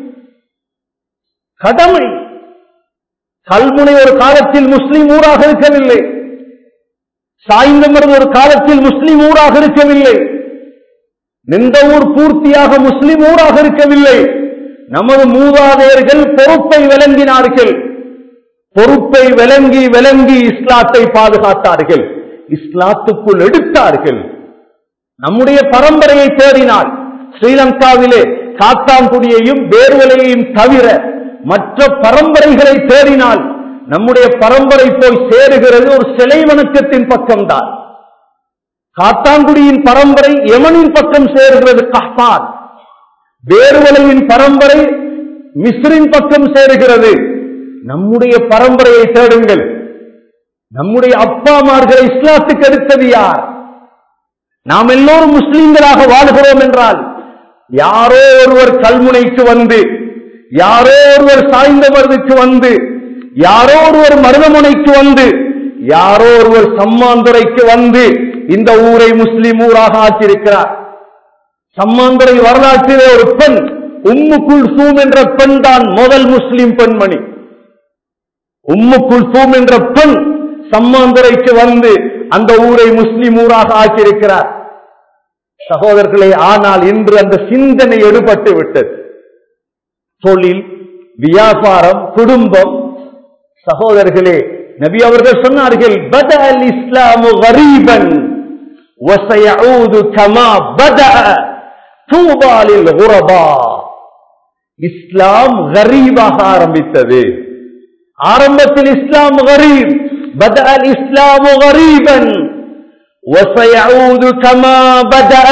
கடமை கல்முனை ஒரு காலத்தில் முஸ்லிம் ஊராக இருக்கவில்லை சாய்ந்தமர்ந்து ஒரு காலத்தில் முஸ்லிம் ஊராக இருக்கவில்லை நின்ற ஊர் பூர்த்தியாக முஸ்லிம் ஊராக இருக்கவில்லை நமது மூதாதையர்கள் பொறுப்பை விளங்கினார்கள் பொறுப்பை விளங்கி விளங்கி இஸ்லாத்தை பாதுகாத்தார்கள் இஸ்லாத்துக்குள் எடுத்தார்கள் நம்முடைய பரம்பரையை தேடினால் ஸ்ரீலங்காவிலே காத்தாங்குடியையும் வேர்வலையையும் தவிர மற்ற பரம்பரைகளை தேடினால் நம்முடைய பரம்பரை போய் சேருகிறது ஒரு சிலை வணக்கத்தின் பக்கம்தான் காத்தாங்குடியின் பரம்பரை யமனின் பக்கம் சேருகிறது கஹ்தான் வேறுவலையின் பரம்பரை மிஸ்ரின் பக்கம் சேருகிறது நம்முடைய பரம்பரையை தேடுங்கள் நம்முடைய அப்பாமார்களை இஸ்லாத்துக்கு எடுத்தது யார் நாம் எல்லோரும் முஸ்லீம்களாக வாழ்கிறோம் என்றால் யாரோ ஒருவர் கல்முனைக்கு வந்து யாரோ ஒருவர் சாய்ந்தவர்களுக்கு வந்து யாரோ ஒருவர் மருதமுனைக்கு வந்து யாரோ ஒருவர் சம்மாந்துறைக்கு வந்து இந்த ஊரை முஸ்லிம் ஊராக ஆக்கியிருக்கிறார் சம்மாந்துறை வரலாற்றிலே ஒரு பெண் உம்மு குல்சூம் என்ற பெண் தான் முதல் முஸ்லிம் பெண்மணி உம்மு குல்சூம் என்ற பெண் சம்மாந்துறைக்கு வந்து அந்த ஊரை முஸ்லிம் ஊராக ஆக்கியிருக்கிறார் சகோதரர்களே ஆனால் இன்று அந்த சிந்தனை எடுபட்டு விட்டது தொழில் வியாபாரம் குடும்பம் சகோதரர்களே நபி அவர்கள் சொன்னார்கள் பத அல் இஸ்லாமு கரீபன் وسيعود كما بدأ طوبى للغرباء இஸ்லாம் கரீபாக ஆரம்பித்தது ஆரம்பத்தில் இஸ்லாம் கரீப் பத அல் இஸ்லாமு கரீபன் وسيعود كما بدأ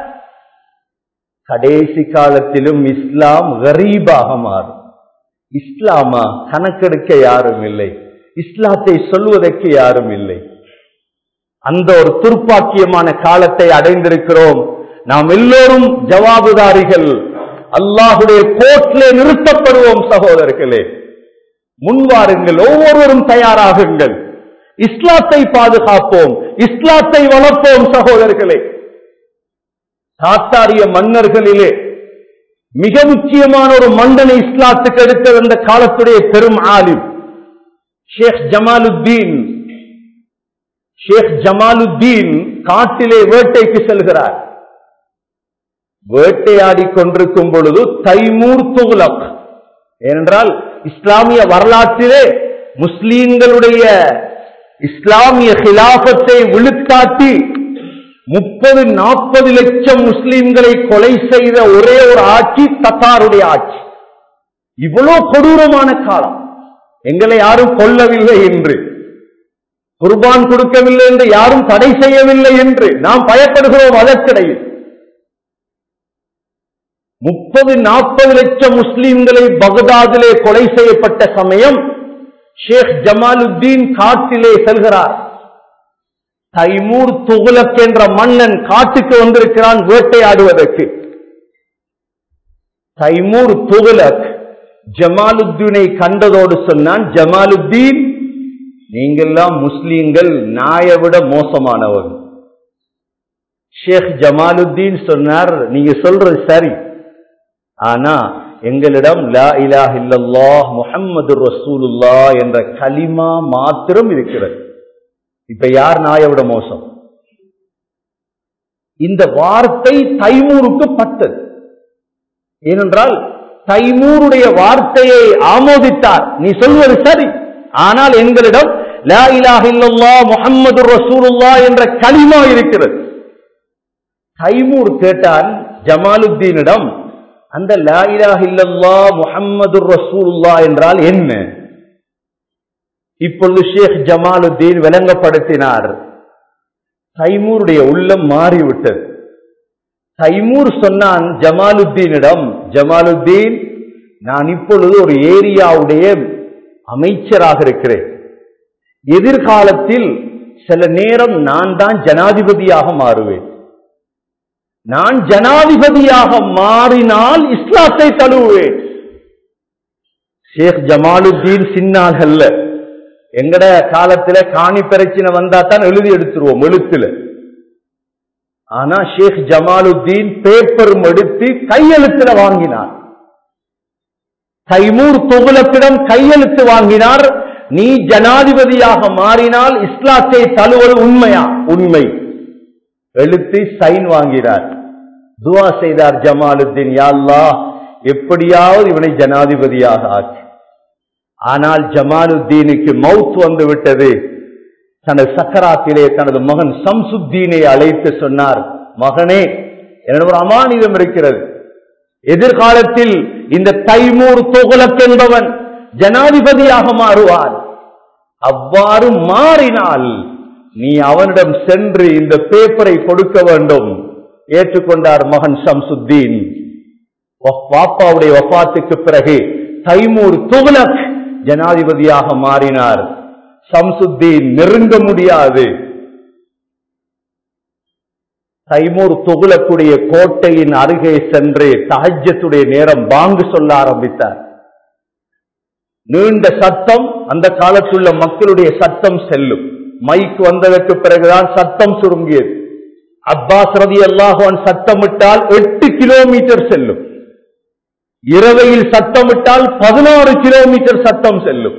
கடைசி காலத்திலும் இஸ்லாம் கரீபாக மாறும் இஸ்லாமா கணக்கெடுக்க யாரும் இல்லை இஸ்லாத்தை சொல்வதற்கு யாரும் இல்லை அந்த ஒரு துர்ப்பாக்கியமான காலத்தை அடைந்திருக்கிறோம் நாம் எல்லோரும் ஜவாபுதாரிகள் அல்லாஹுடைய கோட்டிலே நிறுத்தப்படுவோம் சகோதரர்களே முன்வாருங்கள் ஒவ்வொருவரும் தயாராகுங்கள் இஸ்லாத்தை பாதுகாப்போம் இஸ்லாத்தை வளர்ப்போம் சகோதரர்களே தாத்தாரிய மன்னர்களிலே மிக முக்கியமான ஒரு மன்னனை இஸ்லாத்துக்கு எடுத்த அந்த காலத்துடைய பெரும் ஆலிம் ஷேக் ஜமாலுத்தீன் ஷேக் ஜமாலுத்தீன் காட்டிலே வேட்டைக்கு செல்கிறார் வேட்டையாடி கொண்டிருக்கும் பொழுது தைமூர் துகுலக் ஏனென்றால் இஸ்லாமிய வரலாற்றிலே முஸ்லீம்களுடைய இஸ்லாமிய கிலாபத்தை விழுத்தாட்டி முப்பது நாற்பது லட்சம் முஸ்லிம்களை கொலை செய்த ஒரே ஒரு ஆட்சி தத்தாருடைய ஆட்சி இவ்வளவு கொடூரமான காலம் எங்களை யாரும் கொல்லவில்லை என்று குர்பான் கொடுக்கவில்லை என்று யாரும் தடை செய்யவில்லை என்று நாம் பயப்படுகிறோம் அதற்கிடையில் முப்பது நாற்பது லட்சம் முஸ்லிம்களை பகதாதிலே கொலை செய்யப்பட்ட சமயம் ஷேக் ஜமாலுத்தீன் காட்டிலே செல்கிறார் தைமூர் துகுலக் என்ற மன்னன் காட்டுக்கு வந்திருக்கிறான் வேட்டையாடுவதற்கு தைமூர் துகுலக் ஜமாலுத்தீனை கண்டதோடு சொன்னான் ஜமாலுத்தீன் நீங்கெல்லாம் முஸ்லீம்கள் நாயை விட மோசமானவர் ஷேக் ஜமாலுத்தீன் சொன்னார் நீங்க சொல்றது சரி ஆனா எங்களிடம் லா இலாஹ இல்லல்லாஹ் முஹம்மது ரசூலுல்லா என்ற கலிமா மாத்திரம் இருக்கிறது இப்ப யார் நாயை விட மோசம் இந்த வார்த்தை தைமூருக்கு பட்டது ஏனென்றால் தைமூருடைய வார்த்தையை ஆமோதித்தார் நீ சொல்வது சரி ஆனால் எங்களிடம் லா இலாஹ இல்லல்லாஹ் முஹம்மது ரசூலுல்லா என்ற கலிமா இருக்கிறது தைமூர் கேட்டான் ஜமாலுத்தீனிடம் அந்த லா இலாஹ இல்லல்லாஹ் முஹம்மது ரசூலுல்லா என்றால் என்ன இப்பொழுது ஷேக் ஜமாலுத்தீன் விளங்கப்படுத்தினார் தைமூருடைய உள்ளம் மாறிவிட்டது தைமூர் சொன்னான் ஜமாலுத்தீனிடம் ஜமாலுத்தீன் நான் இப்பொழுது ஒரு ஏரியாவுடைய அமைச்சராக இருக்கிறேன் எதிர்காலத்தில் சில நேரம் நான் தான் ஜனாதிபதியாக மாறுவேன் நான் ஜனாதிபதியாக மாறினால் இஸ்லாத்தை தழுவுவேன் ஷேக் ஜமாலுத்தீன் சின்னால் அல்ல எங்கட காலத்துல காணி பிரச்சனை வந்தா தான் எழுதி எடுத்துருவோம் எழுத்துல ஆனா ஷேக் ஜமாலுத்தீன் பேப்பரும் எடுத்து கையெழுத்துல வாங்கினார் தைமூர் தொகுலத்திடம் கையெழுத்து வாங்கினார் நீ ஜனாதிபதியாக மாறினால் இஸ்லாத்தை தழுவது உண்மையா உண்மை எழுத்து சைன் வாங்கினார் துவா செய்தார் ஜமாலுத்தீன் யாழ்லா எப்படியாவது இவனை ஜனாதிபதியாக ஆக்கி ஆனால் ஜமாலுத்தீனுக்கு மவுத் வந்து விட்டது தனது சக்கராத்திலே தனது மகன் சம்சுத்தீனை அழைத்து சொன்னார் மகனே என்னோட ஒரு அமானிதம் இருக்கிறது எதிர்காலத்தில் இந்த தைமூர் தொகுலக் என்பவன் ஜனாதிபதியாக மாறுவான் அவ்வாறு மாறினால் நீ அவனிடம் சென்று இந்த பேப்பரை கொடுக்க வேண்டும் ஏற்றுக்கொண்டார் மகன் ஷம்சுத்தீன் வாப்பாவுடைய வப்பாத்துக்கு பிறகு தைமூர் துகுலக் ஜனாதிபதியாக மாறினார் சம்சுத்தீன் நெருங்க முடியாது தைமூர் துகுலக்குடைய கோட்டையின் அருகே சென்று தஹஜத்துடைய நேரம் பாங்கு சொல்ல ஆரம்பித்தார் நீண்ட சத்தம் அந்த காலத்துள்ள மக்களுடைய சத்தம் செல்லும் மைக் வந்ததற்கு பிறகுதான் சத்தம் சுருங்கியது அப்பாஸ் ரதி அல்லாஹான் சத்தமிட்டால் எட்டு கிலோமீட்டர் செல்லும் இரவையில் சத்தமிட்டால் பதினாறு கிலோமீட்டர் சத்தம் செல்லும்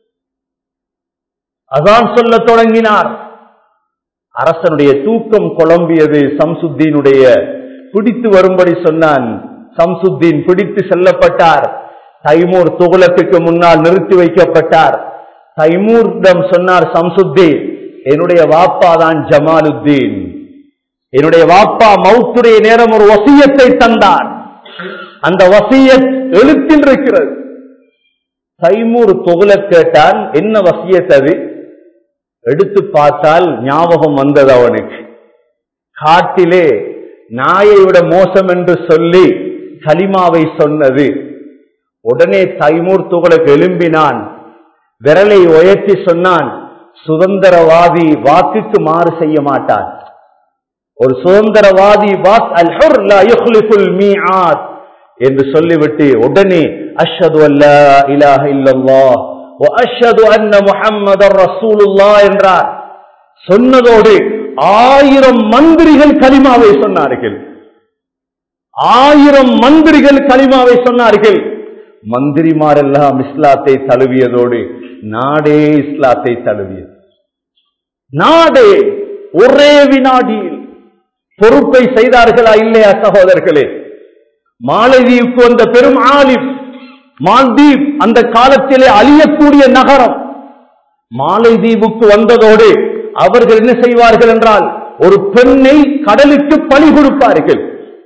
அதான் சொல்ல தொடங்கினார் அரசனுடைய தூக்கம் குழம்பியது சம்சுத்தீனுடைய பிடித்து வரும்படி சொன்னான் சம்சுத்தீன் பிடித்து செல்லப்பட்டார் தைமூர் துகுலத்துக்கு முன்னால் நிறுத்தி வைக்கப்பட்டார் தைமூரிடம் சொன்னார் சம்சுத்தீன் என்னுடைய வாப்பா தான் ஜமாலுத்தீன் என்னுடைய வாப்பா மவுத்துடைய நேரம் ஒரு வசியத்தை தந்தார் அந்த வசியத் எழுத்தில் இருக்கிறது தைமூர் தொகுல கேட்டான் என்ன வசியத் அது எடுத்து பார்த்தால் ஞாபகம் வந்தது அவனுக்கு காட்டிலே நாயை விட மோசம் என்று சொல்லி கலிமாவை சொன்னது உடனே தைமூர் துகளுக்கு எழும்பினான் விரலை உயர்த்தி சொன்னான் சுதந்திரவாதி வாக்குக்கு மாறு செய்ய மாட்டான் ஒரு சுதந்திரவாதி வாக் அல் ஹுர் லா யுஹ்லிஃபுல் மீஆத் என்று சொல்லிவிட்டு உடனே அஷ்ஹது அல்லா இலாஹ இல்லல்லாஹ் வ அஷ்ஹது அன்ன முஹம்மதர் ரசூலுல்லாஹ் என்றார் சொன்னதோடு ஆயிரம் மந்திரிகள் கலிமாவை சொன்னார்கள் ஆயிரம் மந்திரிகள் கலிமாவை சொன்னார்கள் மந்திரிமாரெல்லாம் இஸ்லாத்தை தழுவியதோடு நாடே இஸ்லாத்தை தழுவியது நாடே ஒரே வினாடியில் பொறுப்பை செய்தார்களா இல்லையா சகோதரர்களே மாலதீவுக்கு வந்த பெரும் ஆலிப் மால்தீப் அந்த காலத்திலே அழியக்கூடிய நகரம் மாலைதீவுக்கு வந்ததோடு அவர்கள் என்ன செய்வார்கள் என்றால் ஒரு பெண்ணை கடலுக்கு பலி கொடுப்பார்கள்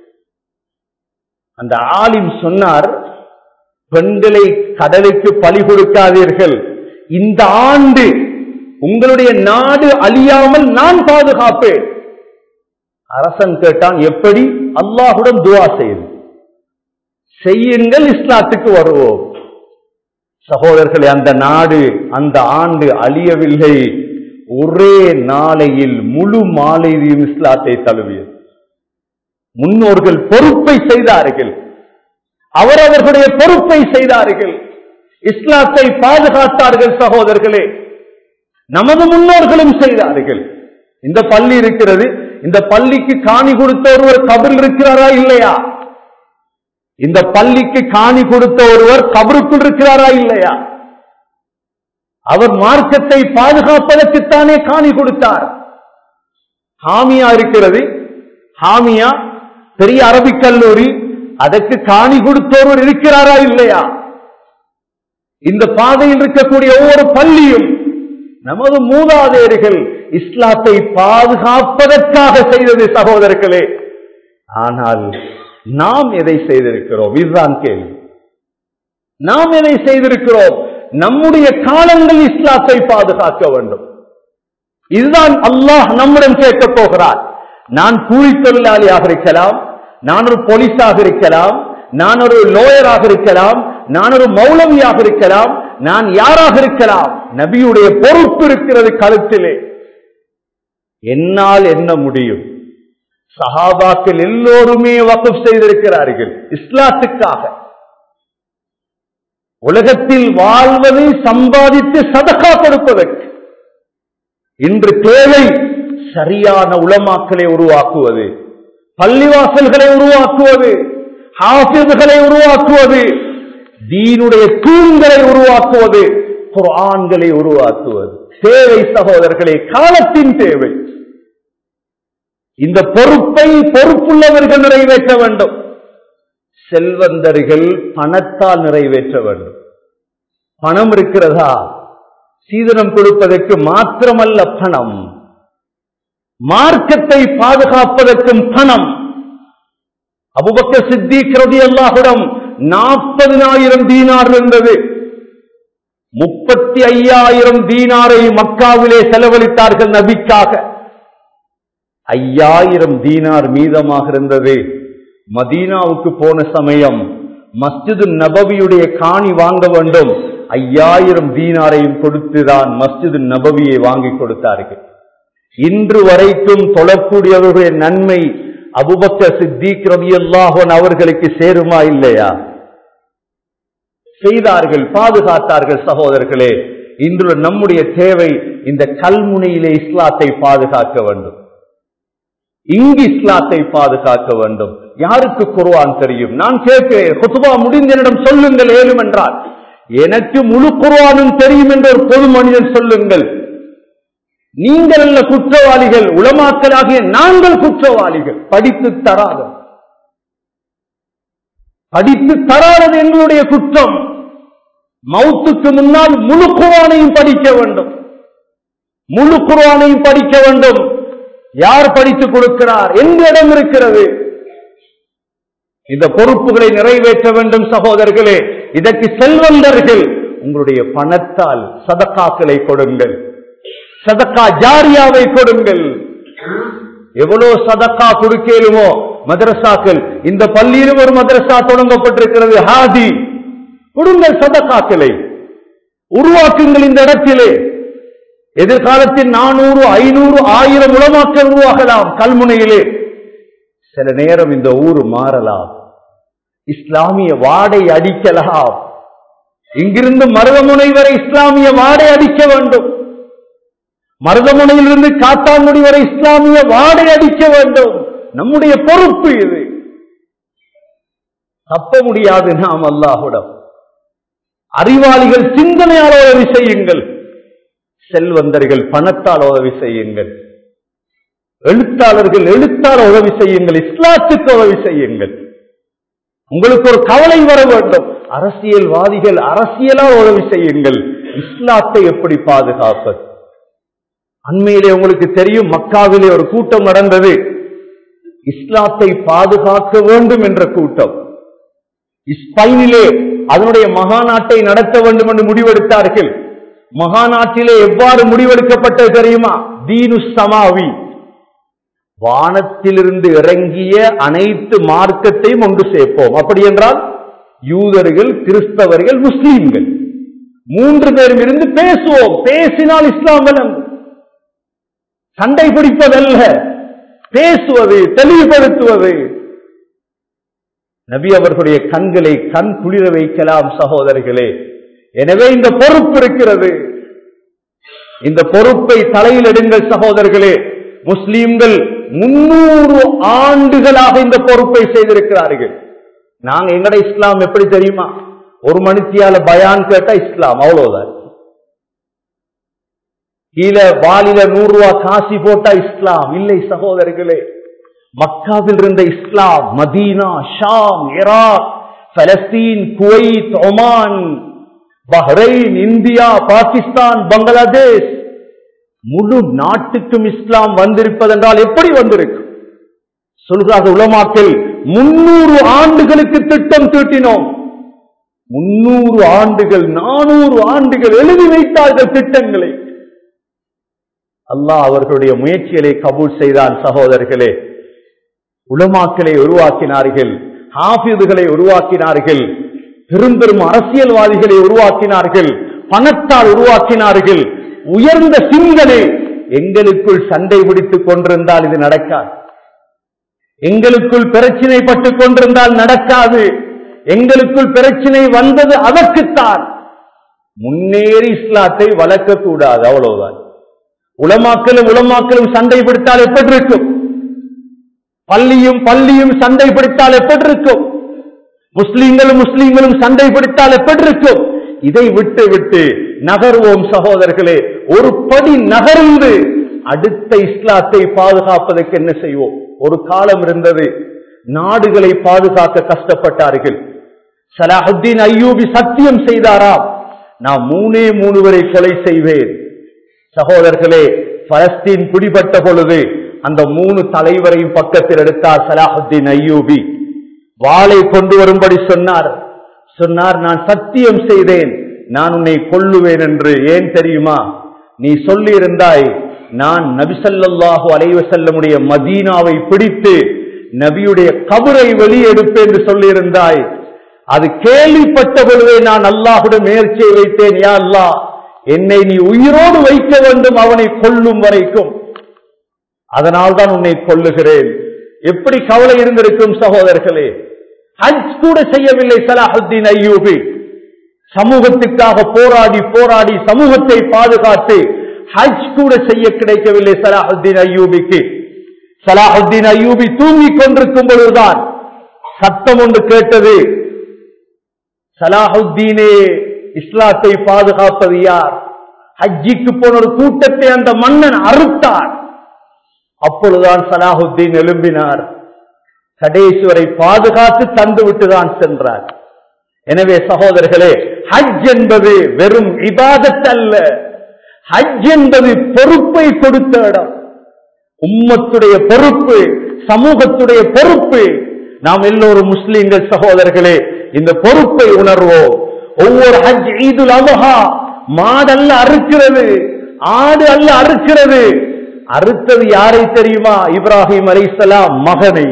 அந்த ஆலிம் சொன்னார் பெண்களை கடலுக்கு பலி கொடுக்காதீர்கள் இந்த ஆண்டு உங்களுடைய நாடு அழியாமல் நான் பாதுகாப்பேன் அரசன் கேட்டான் எப்படி அல்லாஹுடன் துவா செய்து செய்யுங்கள் இஸ்லாத்துக்கு வருவோம் சகோதரர்களே அந்த நாடு அந்த ஆண்டு அழியவில்லை ஒரே நாளையில் முழு மாலையிலும் இஸ்லாத்தை தழுவியது முன்னோர்கள் பொறுப்பை செய்தார்கள் அவரவர்களுடைய பொறுப்பை செய்தார்கள் இஸ்லாத்தை பாதுகாத்தார்கள் சகோதரர்களே நமது முன்னோர்களும் செய்தார்கள் இந்த பள்ளி இருக்கிறது இந்த பள்ளிக்கு காணி கொடுத்த ஒருவர் கபரில் இருக்கிறாரா இல்லையா இந்த பள்ளிக்கு காணி கொடுத்த ஒருவர் கபருக்குள் இருக்கிறாரா இல்லையா அவர் மார்க்கத்தை பாதுகாப்பதற்குத்தானே காணி கொடுத்தார் ஹாமியா இருக்கிறது ஹாமியா பெரிய அரபிக் கல்லூரி அதற்கு காணி கொடுத்தோர் இருக்கிறாரா இல்லையா இந்த பாதையில் இருக்கக்கூடிய ஒவ்வொரு பள்ளியும் நமது மூதாதையர்கள் இஸ்லாத்தை பாதுகாப்பதற்காக செய்தது சகோதரர்களே ஆனால் நாம் எதை செய்திருக்கிறோம் இதுதான் கேள்வி நாம் எதை செய்திருக்கிறோம் நம்முடைய காலங்கள் இஸ்லாத்தை பாதுகாக்க வேண்டும் இதுதான் அல்லாஹ் நம்மிடம் கேட்க போகிறார் நான் கூலி தொழிலாளியாக இருக்கலாம் நான் ஒரு போலீஸாக இருக்கலாம் நான் ஒரு லோயராக இருக்கலாம் நான் ஒரு மௌலவியாக இருக்கலாம் நான் யாராக இருக்கலாம் நபியுடைய பொறுப்பு இருக்கிறது கழுத்திலே என்னால் என்ன முடியும் சஹாபாக்கள் எல்லோருமே வகுப் செய்திருக்கிறார்கள் இஸ்லாத்துக்காக உலகத்தில் வாழ்வதை சம்பாதித்து சதக்கா கொடுப்பதற்கு இன்று தேவை சரியான உளமாக்களை உருவாக்குவது பள்ளிவாசல்களை உருவாக்குவது ஹாஃபிதுகளை உருவாக்குவது தீனுடைய தூண்களை உருவாக்குவது குர்ஆன்களை உருவாக்குவது தேவை சகோதரர்களே காலத்தின் தேவை இந்த பொறுப்பை பொறுப்புள்ளவர்கள் நிறைவேற்ற வேண்டும் செல்வந்தர்கள் பணத்தால் நிறைவேற்ற வேண்டும் பணம் இருக்கிறதா சீதனம் கொடுப்பதற்கு மாத்திரமல்ல பணம் மார்க்கத்தை பாதுகாப்பதற்கும் பணம் அபுபக்க சித்திக் ரதி அல்லாஹுடம் நாற்பதினாயிரம் தீனார் இருந்தது முப்பத்தி ஐயாயிரம் தீனாரை மக்காவிலே செலவழித்தார்கள் நபிக்காக ஐயாயிரம் தீனார் மீதமாக இருந்தது மதீனாவுக்கு போன சமயம் மஸ்ஜிது நபவியுடைய காணி வாங்க வேண்டும் ஐயாயிரம் தீனாரையும் கொடுத்துதான் மஸ்ஜிது நபவியை வாங்கி கொடுத்தார்கள் இன்று வரைக்கும் தொழக்கூடியவர்களுடைய நன்மை அபுபக்க சித்திக் ரவியல்லாஹன் அவர்களுக்கு சேருமா இல்லையா செய்தார்கள் பாதுகாத்தார்கள் சகோதரர்களே இன்று நம்முடைய தேவை இந்த கல்முனையிலே இஸ்லாத்தை பாதுகாக்க வேண்டும் இங்கு இஸ்லாத்தை பாதுகாக்க வேண்டும் யாருக்கு குர்ஆன் தெரியும் நான் கேட்கிறேன் குத்துபா முடிந்த என்னிடம் சொல்லுங்கள் ஏழும் என்றால் எனக்கு முழு குர்ஆனும் தெரியும் என்ற ஒரு பொது மனிதன் சொல்லுங்கள் நீங்கள் அல்ல குற்றவாளிகள் உளமாக்கலாகிய நாங்கள் குற்றவாளிகள் படித்து தராத படித்து தராதது எங்களுடைய குற்றம் மௌத்துக்கு முன்னால் முழு குர்ஆனையும் படிக்க வேண்டும் முழு குர்ஆனையும் படிக்க வேண்டும் யார் படித்துக் கொடுக்கிறார் எந்த இடம் இருக்கிறது இந்த பொறுப்புகளை நிறைவேற்ற வேண்டும் சகோதரர்களே இதற்கு செல்வந்தர்கள் உங்களுடைய பணத்தால் சதக்காக்களை கொடுங்கள் சதக்கா ஜாரியாவை கொடுங்கள் எவ்வளவு சதக்கா கொடுக்கலுமோ மதரசாக்கள் இந்த பள்ளியிலும் ஒரு மதரசா தொடங்கப்பட்டிருக்கிறது ஹாதி கொடுங்கள் சதக்காக்களை உருவாக்குங்கள் இந்த இடத்திலே எதிர்காலத்தில் நானூறு ஐநூறு ஆயிரம் உளமாக்கள் உருவாகலாம் கல்முனையிலே சில நேரம் இந்த ஊர் மாறலாம் இஸ்லாமிய வாடை அடிக்கலாம் இங்கிருந்து மருதமுனை வரை இஸ்லாமிய வாடை அடிக்க வேண்டும் மருதமுனையிலிருந்து காத்தாங்குடி வரை இஸ்லாமிய வாடை அடிக்க வேண்டும் நம்முடைய பொறுப்பு இது தப்ப முடியாது நாம் அல்லாஹுடம் அறிவாளிகள் சிந்தனையால் உதவி செய்யுங்கள் செல்வந்தர்கள் பணத்தால் உதவி செய்யுங்கள் எழுத்தாளர்கள் எழுத்தால் உதவி செய்யுங்கள் இஸ்லாத்துக்கு உதவி செய்யுங்கள் உங்களுக்கு ஒரு கவலை வர வேண்டும் அரசியல்வாதிகள் அரசியலால் உதவி செய்யுங்கள் இஸ்லாத்தை எப்படி பாதுகாப்பது அண்மையிலே உங்களுக்கு தெரியும் மக்காவிலே ஒரு கூட்டம் நடந்தது இஸ்லாத்தை பாதுகாக்க வேண்டும் என்ற கூட்டம் ஸ்பெயினிலே அதனுடைய மகாநாட்டை நடத்த வேண்டும் என்று முடிவெடுத்தார்கள் மகாநாட்டிலே எவ்வாறு முடிவெடுக்கப்பட்டது தெரியுமா தீனு சமாவி வானத்திலிருந்து இறங்கிய அனைத்து மார்க்கத்தையும் ஒன்று சேர்ப்போம் அப்படி என்றால் யூதர்கள் கிறிஸ்தவர்கள் முஸ்லீம்கள் மூன்று பேரும் இருந்து பேசுவோம் பேசினால் இஸ்லாம் விளங்கும் சண்டை பிடிப்பதல்ல பேசுவது தெளிவுபடுத்துவது நபி அவர்களுடைய கண்களை கண் குளிர வைக்கலாம் சகோதரர்களே எனவே இந்த பொறுப்பு இருக்கிறது இந்த பொறுப்பை தலையில் எடுங்கள் சகோதரர்களே முஸ்லீம்கள் முன்னூறு ஆண்டுகளாக இந்த பொறுப்பை செய்திருக்கிறார்கள் நாங்க எங்கட இஸ்லாம் எப்படி தெரியுமா ஒரு மனுஷியால பயான் கேட்டா இஸ்லாம் அவ்வளவுதான் கீழே வாலில நூறு ரூபாய் காசி போட்டா இஸ்லாம் இல்லை சகோதரர்களே மக்காவில் இருந்த இஸ்லாம் மதீனா ஷாம் ஈராக் பலஸ்தீன் Kuwait Oman Bahrain India Pakistan Bangladesh முழு நாட்டுக்கும் இஸ்லாம் வந்திருப்பதென்றால் எப்படி வந்திருக்கும் சொல்கிறாத உலமாக்கள் முன்னூறு ஆண்டுகளுக்கு திட்டம் தீட்டினோம் முன்னூறு ஆண்டுகள் நானூறு ஆண்டுகள் எழுதி வைத்தார்கள் திட்டங்களை அல்லாஹ் அவர்களுடைய முயற்சிகளை கபூல் செய்தான் சகோதரர்களே உலமாக்களை உருவாக்கினார்கள் ஹாஃபிதுகளை உருவாக்கினார்கள் பெரும் பெரும் அரசியல்வாதிகளை உருவாக்கினார்கள் பணத்தால் உருவாக்கினார்கள் உயர்ந்த சிந்தனை எங்களுக்குள் சண்டை பிடித்துக் கொண்டிருந்தால் இது நடக்காது எங்களுக்குள் பிரச்சினை பட்டுக் கொண்டிருந்தால் நடக்காது எங்களுக்குள் பிரச்சினை வந்தது அதற்குத்தான் முன்னேறி இஸ்லாத்தை வளர்க்கக்கூடாது அவ்வளவுதான் உலமாக்களும் உலமாக்களும் சண்டை பிடித்தால் எப்படி இருக்கும் பள்ளியும் பள்ளியும் சண்டை பிடித்தால் எப்படி இருக்கும் முஸ்லீம்களும் முஸ்லீம்களும் சண்டை பிடித்தால் எப்படி இருக்கும் இதை விட்டு விட்டு நகர்வோம் சகோதரர்களே ஒரு படி நகர்ந்து அடுத்த இஸ்லாத்தை பாதுகாப்பதற்கு என்ன செய்வோம் ஒரு காலம் இருந்தது நாடுகளை பாதுகாக்க கஷ்டப்பட்டார்கள் சலாஹுத்தீன் ஐயூபி சத்தியம் செய்தாராம் நான் மூணே மூணு வரை கொலை செய்வேன் சகோதரர்களே பலஸ்தீன் பிடிபட்ட பொழுது அந்த மூணு தலைவரையும் பக்கத்தில் எடுத்தார் சலாஹுத்தீன் ஐயூபி வாளை கொண்டு வரும்படி சொன்னார் சொன்னார் நான் சத்தியம் செய்தேன் நான் உன்னை கொல்லுவேன் என்று ஏன் தெரியுமா நீ சொல்லி இருந்தாய் நான் நபிசல்லாஹு அலைவசல்லமுடைய மதீனாவை பிடித்து நபியுடைய கபரை வெளியெடுப்பேன் என்று சொல்லியிருந்தாய் அது கேள்விப்பட்ட பொழுதே நான் அல்லாஹுடன் முயற்சியை வைத்தேன் யா அல்லாஹ் என்னை நீ உயிரோடு வைக்க வேண்டும் அவனை கொல்லும் வரைக்கும் அதனால் தான் உன்னை கொல்லுகிறேன் எப்படி கவலை இருந்திருக்கும் சகோதரர்களே ஹஜ் கூட செய்யவில்லை சலாஹுத்தீன் ஐயூபி சமூகத்துக்காக போராடி போராடி சமூகத்தை பாதுகாத்து ஹஜ் கூட செய்ய கிடைக்கவில்லை சலாஹுத்தீன் ஐயூபிக்கு சலாஹுத்தீன் ஐயூபி தூங்கிக் கொண்டிருக்கும் பொழுதுதான் சத்தம் ஒன்று கேட்டது சலாஹுத்தீனே இஸ்லாத்தை பாதுகாப்பது யார் ஹஜ்ஜிக்கு போன ஒரு கூட்டத்தை அந்த மன்னன் அறுத்தார் அப்பொழுதுதான் சலாஹுத்தீன் எழும்பினார் கடைசுவரை பாதுகாத்து தந்து விட்டுதான் சென்றார் எனவே சகோதரர்களே ஹஜ் என்பது வெறும் இபாதத் அல்ல ஹஜ் என்பது பொறுப்பை கொடுத்த இடம் உம்மத்துடைய பொறுப்பு சமூகத்துடைய பொறுப்பு நாம் எல்லோரும் முஸ்லீம்கள் சகோதரர்களே இந்த பொறுப்பை உணர்வோம் ஒவ்வொரு ஹஜ் ஈதுல் அபஹா மாடல்ல அறுக்கிறது ஆடு அல்ல அறுக்கிறது அறுத்தது யாரை தெரியுமா இப்ராஹிம் அலைசலாம் மகனை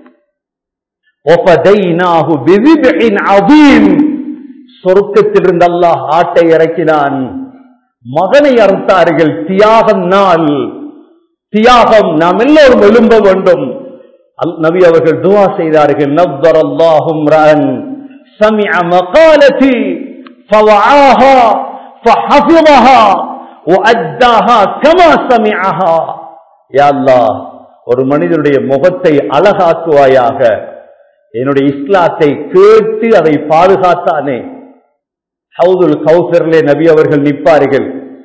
சொர்க்கத்திலிருந்து அல்லாஹ் ஆட்டை இறக்கினான் மகனை அறுத்தார்கள் தியாகம் நாள் தியாகம் நாம் எல்லோரும் எழும்ப வேண்டும் நபி அவர்கள் துவா செய்தார்கள் நவ்வர் அல்லாஹும் ரன் سمع مقالتي فوعاها فحفظها وأداها كما سمعها يا الله ஒரு மனிதனுடைய முகத்தை அழகாக்குவாயாக என்னுடைய இஸ்லாத்தை கேட்டு அதை பாதுகாத்தானே ஹவுதுல் கௌசர்லே நபி அவர்கள் நிற்பார்கள்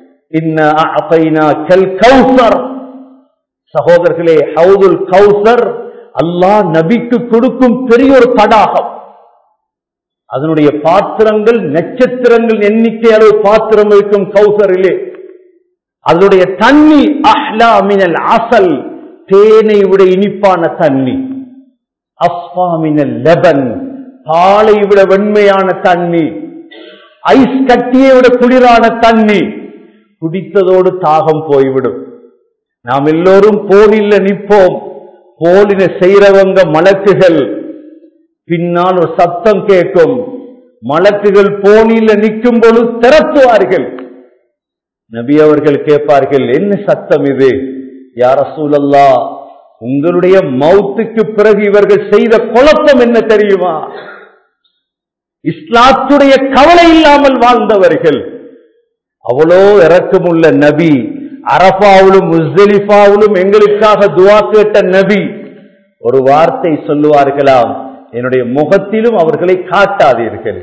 கௌசர் சகோதரர்களே ஹவுதுல் கௌசர் அல்லாஹ் நபிக்கு கொடுக்கும் பெரிய ஒரு தடாகம் அதனுடைய பாத்திரங்கள் நட்சத்திரங்கள் எண்ணிக்கை அளவு பாத்திரம் இருக்கும் கௌசரிலே அதனுடைய தண்ணி அஹ்லா மினல் அசல் தேனை விட இனிப்பான தண்ணி அஸ்வாமினல் லெபன் பாலை விட வெண்மையான தண்ணி ஐஸ் கட்டியை விட குளிரான தண்ணி குடித்ததோடு தாகம் போய்விடும் நாம் எல்லோரும் போலில நிற்போம் போலின செய்யறவங்க மலக்குகள் பின்னால் ஒரு சத்தம் கேட்கும் மலக்குகள் போனில நிற்கும் பொழுது திரட்டுவார்கள் நபி அவர்கள் கேட்பார்கள் என்ன சத்தம் இது யார சூழல்லா உங்களுடைய மௌத்துக்கு பிறகு இவர்கள் செய்த குழப்பம் என்ன தெரியுமா இஸ்லாத்துடைய கவலை இல்லாமல் வாழ்ந்தவர்கள் அவ்வளோ இறக்கமுள்ள நபி அரபாவிலும் முஸ்தலிஃபாவிலும் எங்களுக்காக துவா கேட்ட நபி ஒரு வார்த்தை சொல்லுவார்களாம் என்னுடைய முகத்திலும் அவர்களை காட்டாதீர்கள்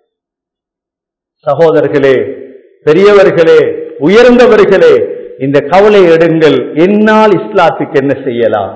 சகோதரர்களே பெரியவர்களே உயர்ந்தவர்களே இந்த கவலை எடுங்கள் என்னால் இஸ்லாத்துக்கு என்ன செய்யலாம்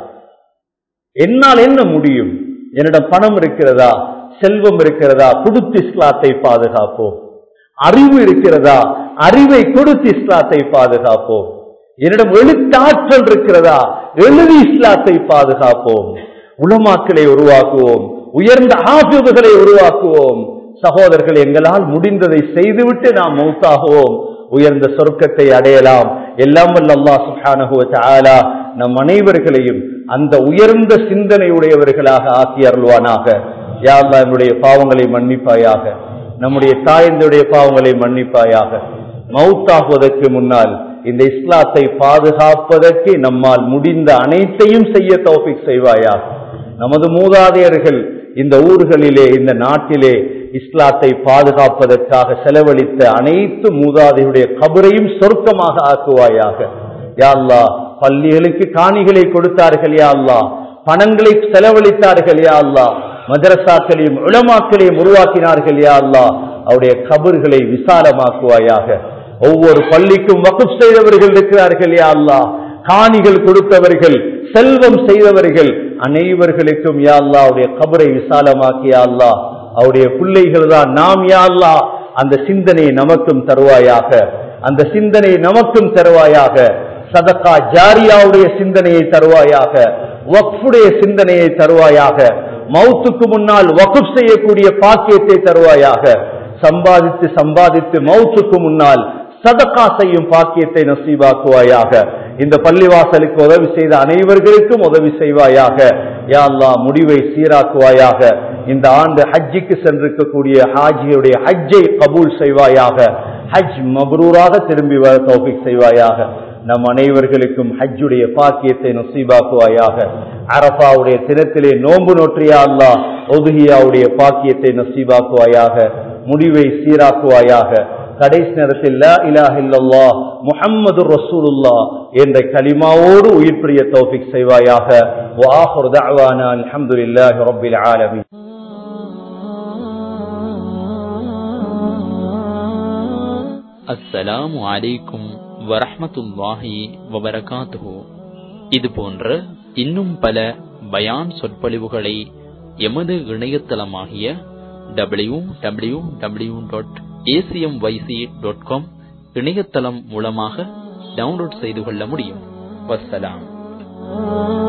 என்னால் என்ன முடியும் என்னிடம் பணம் இருக்கிறதா செல்வம் இருக்கிறதா கொடுத்து இஸ்லாத்தை பாதுகாப்போம் அறிவு இருக்கிறதா அறிவை கொடுத்து இஸ்லாத்தை பாதுகாப்போம் என்னிடம் எழுத்தாற்றல் இருக்கிறதா எழுதி இஸ்லாத்தை பாதுகாப்போம் உலமாக்களை உருவாக்குவோம் உயர்ந்த ஆபிவுகளை உருவாக்குவோம் சகோதரர்கள் எங்களால் முடிந்ததை செய்துவிட்டு நாம் மௌத்தாகுவோம் உயர்ந்த சொர்க்கத்தை அடையலாம் எல்லாம் வல்ல அல்லாஹ் சுப்ஹானஹு வ தஆலா நம் அனைவர்களையும் அந்த உயர்ந்த சிந்தனை உடையவர்களாக ஆக்கி அருள்வானாக யா அல்லாஹ் என்னுடைய பாவங்களை மன்னிப்பாயாக நம்முடைய தாயந்தருடைய பாவங்களை மன்னிப்பாயாக மௌத்தாகுவதற்கு முன்னால் இந்த இஸ்லாத்தை பாதுகாப்பதற்கு நம்மால் முடிந்த அனைத்தையும் செய்ய தௌஃபிக் செய்வாயாக நமது மூதாதையர்கள் இந்த ஊர்களிலே இந்த நாட்டிலே இஸ்லாத்தை பாதுகாப்பதற்காக செலவழித்த அனைத்து மூதாதையுடைய கபரையும் சொர்க்கமாக ஆக்குவாயாக யா அல்லாஹ் பள்ளிகளுக்கு காணிகளை கொடுத்தார்கள் யா அல்லாஹ் பணங்களை செலவழித்தார்கள் யா அல்லாஹ் மதரசாக்களையும் உளமாக்களையும் உருவாக்கினார்கள் யா அல்லாஹ் அவருடைய கபர்களை விசாலமாக்குவாயாக ஒவ்வொரு பள்ளிக்கும் வகுப் செய்தவர்கள் இருக்கிறார்கள் யா அல்லாஹ் காணிகள் கொடுத்தவர்கள் செல்வம் செய்தவர்கள் அனைவர்களுக்கும் யா அல்லாஹ் அவருடைய கபரை விசாலமாக்கி யா அல்லாஹ் அவருடைய பிள்ளைகள் தான் நாம் யா அல்லாஹ் அந்த சிந்தனையை நமக்கும் தருவாயாக அந்த சிந்தனை நமக்கும் தருவாயாக சதக்கா ஜாரியாவுடைய சிந்தனையை தருவாயாக வக்ஃபுடைய சிந்தனையை தருவாயாக மௌத்துக்கு முன்னால் வகுப் செய்யக்கூடிய பாக்கியத்தை தருவாயாக சம்பாதித்து சம்பாதித்து மௌத்துக்கு முன்னால் சதக்கா செய்யும் பாக்கியத்தை நசீபாக்குவாயாக இந்த பள்ளிவாசலுக்கு உதவி செய்த அனைவர்களுக்கும் உதவி செய்வாயாக யா அல்லாஹ் முடிவை சீராக்குவாயாக இந்த ஆண்டு ஹஜ்ஜிக்கு சென்றிருக்கக்கூடிய ஹாஜியுடைய ஹஜ்ஜை கபூல் செய்வாயாக ஹஜ் மப்ரூராக திரும்பி வர தௌஃபிக் செய்வாயாக நம் அனைவர்களுக்கும் ஹஜ்ஜுடைய பாக்கியத்தை நசீபாக்குவாயாக அரபாவுடைய தினத்திலே நோன்பு நோற்றியா அல்லா ஒதுகியாவுடைய பாக்கியத்தை நசீபாக்குவாயாக முடிவை சீராக்குவாயாக கடைசி நேரத்தில் லா இலாஹ இல்லல்லாஹ் முஹம்மது ரசூலுல்லா என்ற கலிமாவோடு உயிர் பிரிய தௌஃபிக் செய்வாயாக وآخر دعوانا الحمد لله رب العالمين அஸ்ஸலாமு அலைக்கும் வரஹ்மத்துல்லாஹி வபரகாத்துஹு இது போன்ற இன்னும் பல பயான் சொற்பொழிவுகளை எமது இணையதளமாகிய W W W dot A C M Y C dot com இணையதளம் மூலமாக டவுன்லோட் செய்து கொள்ள முடியும் வஸ்ஸலாம்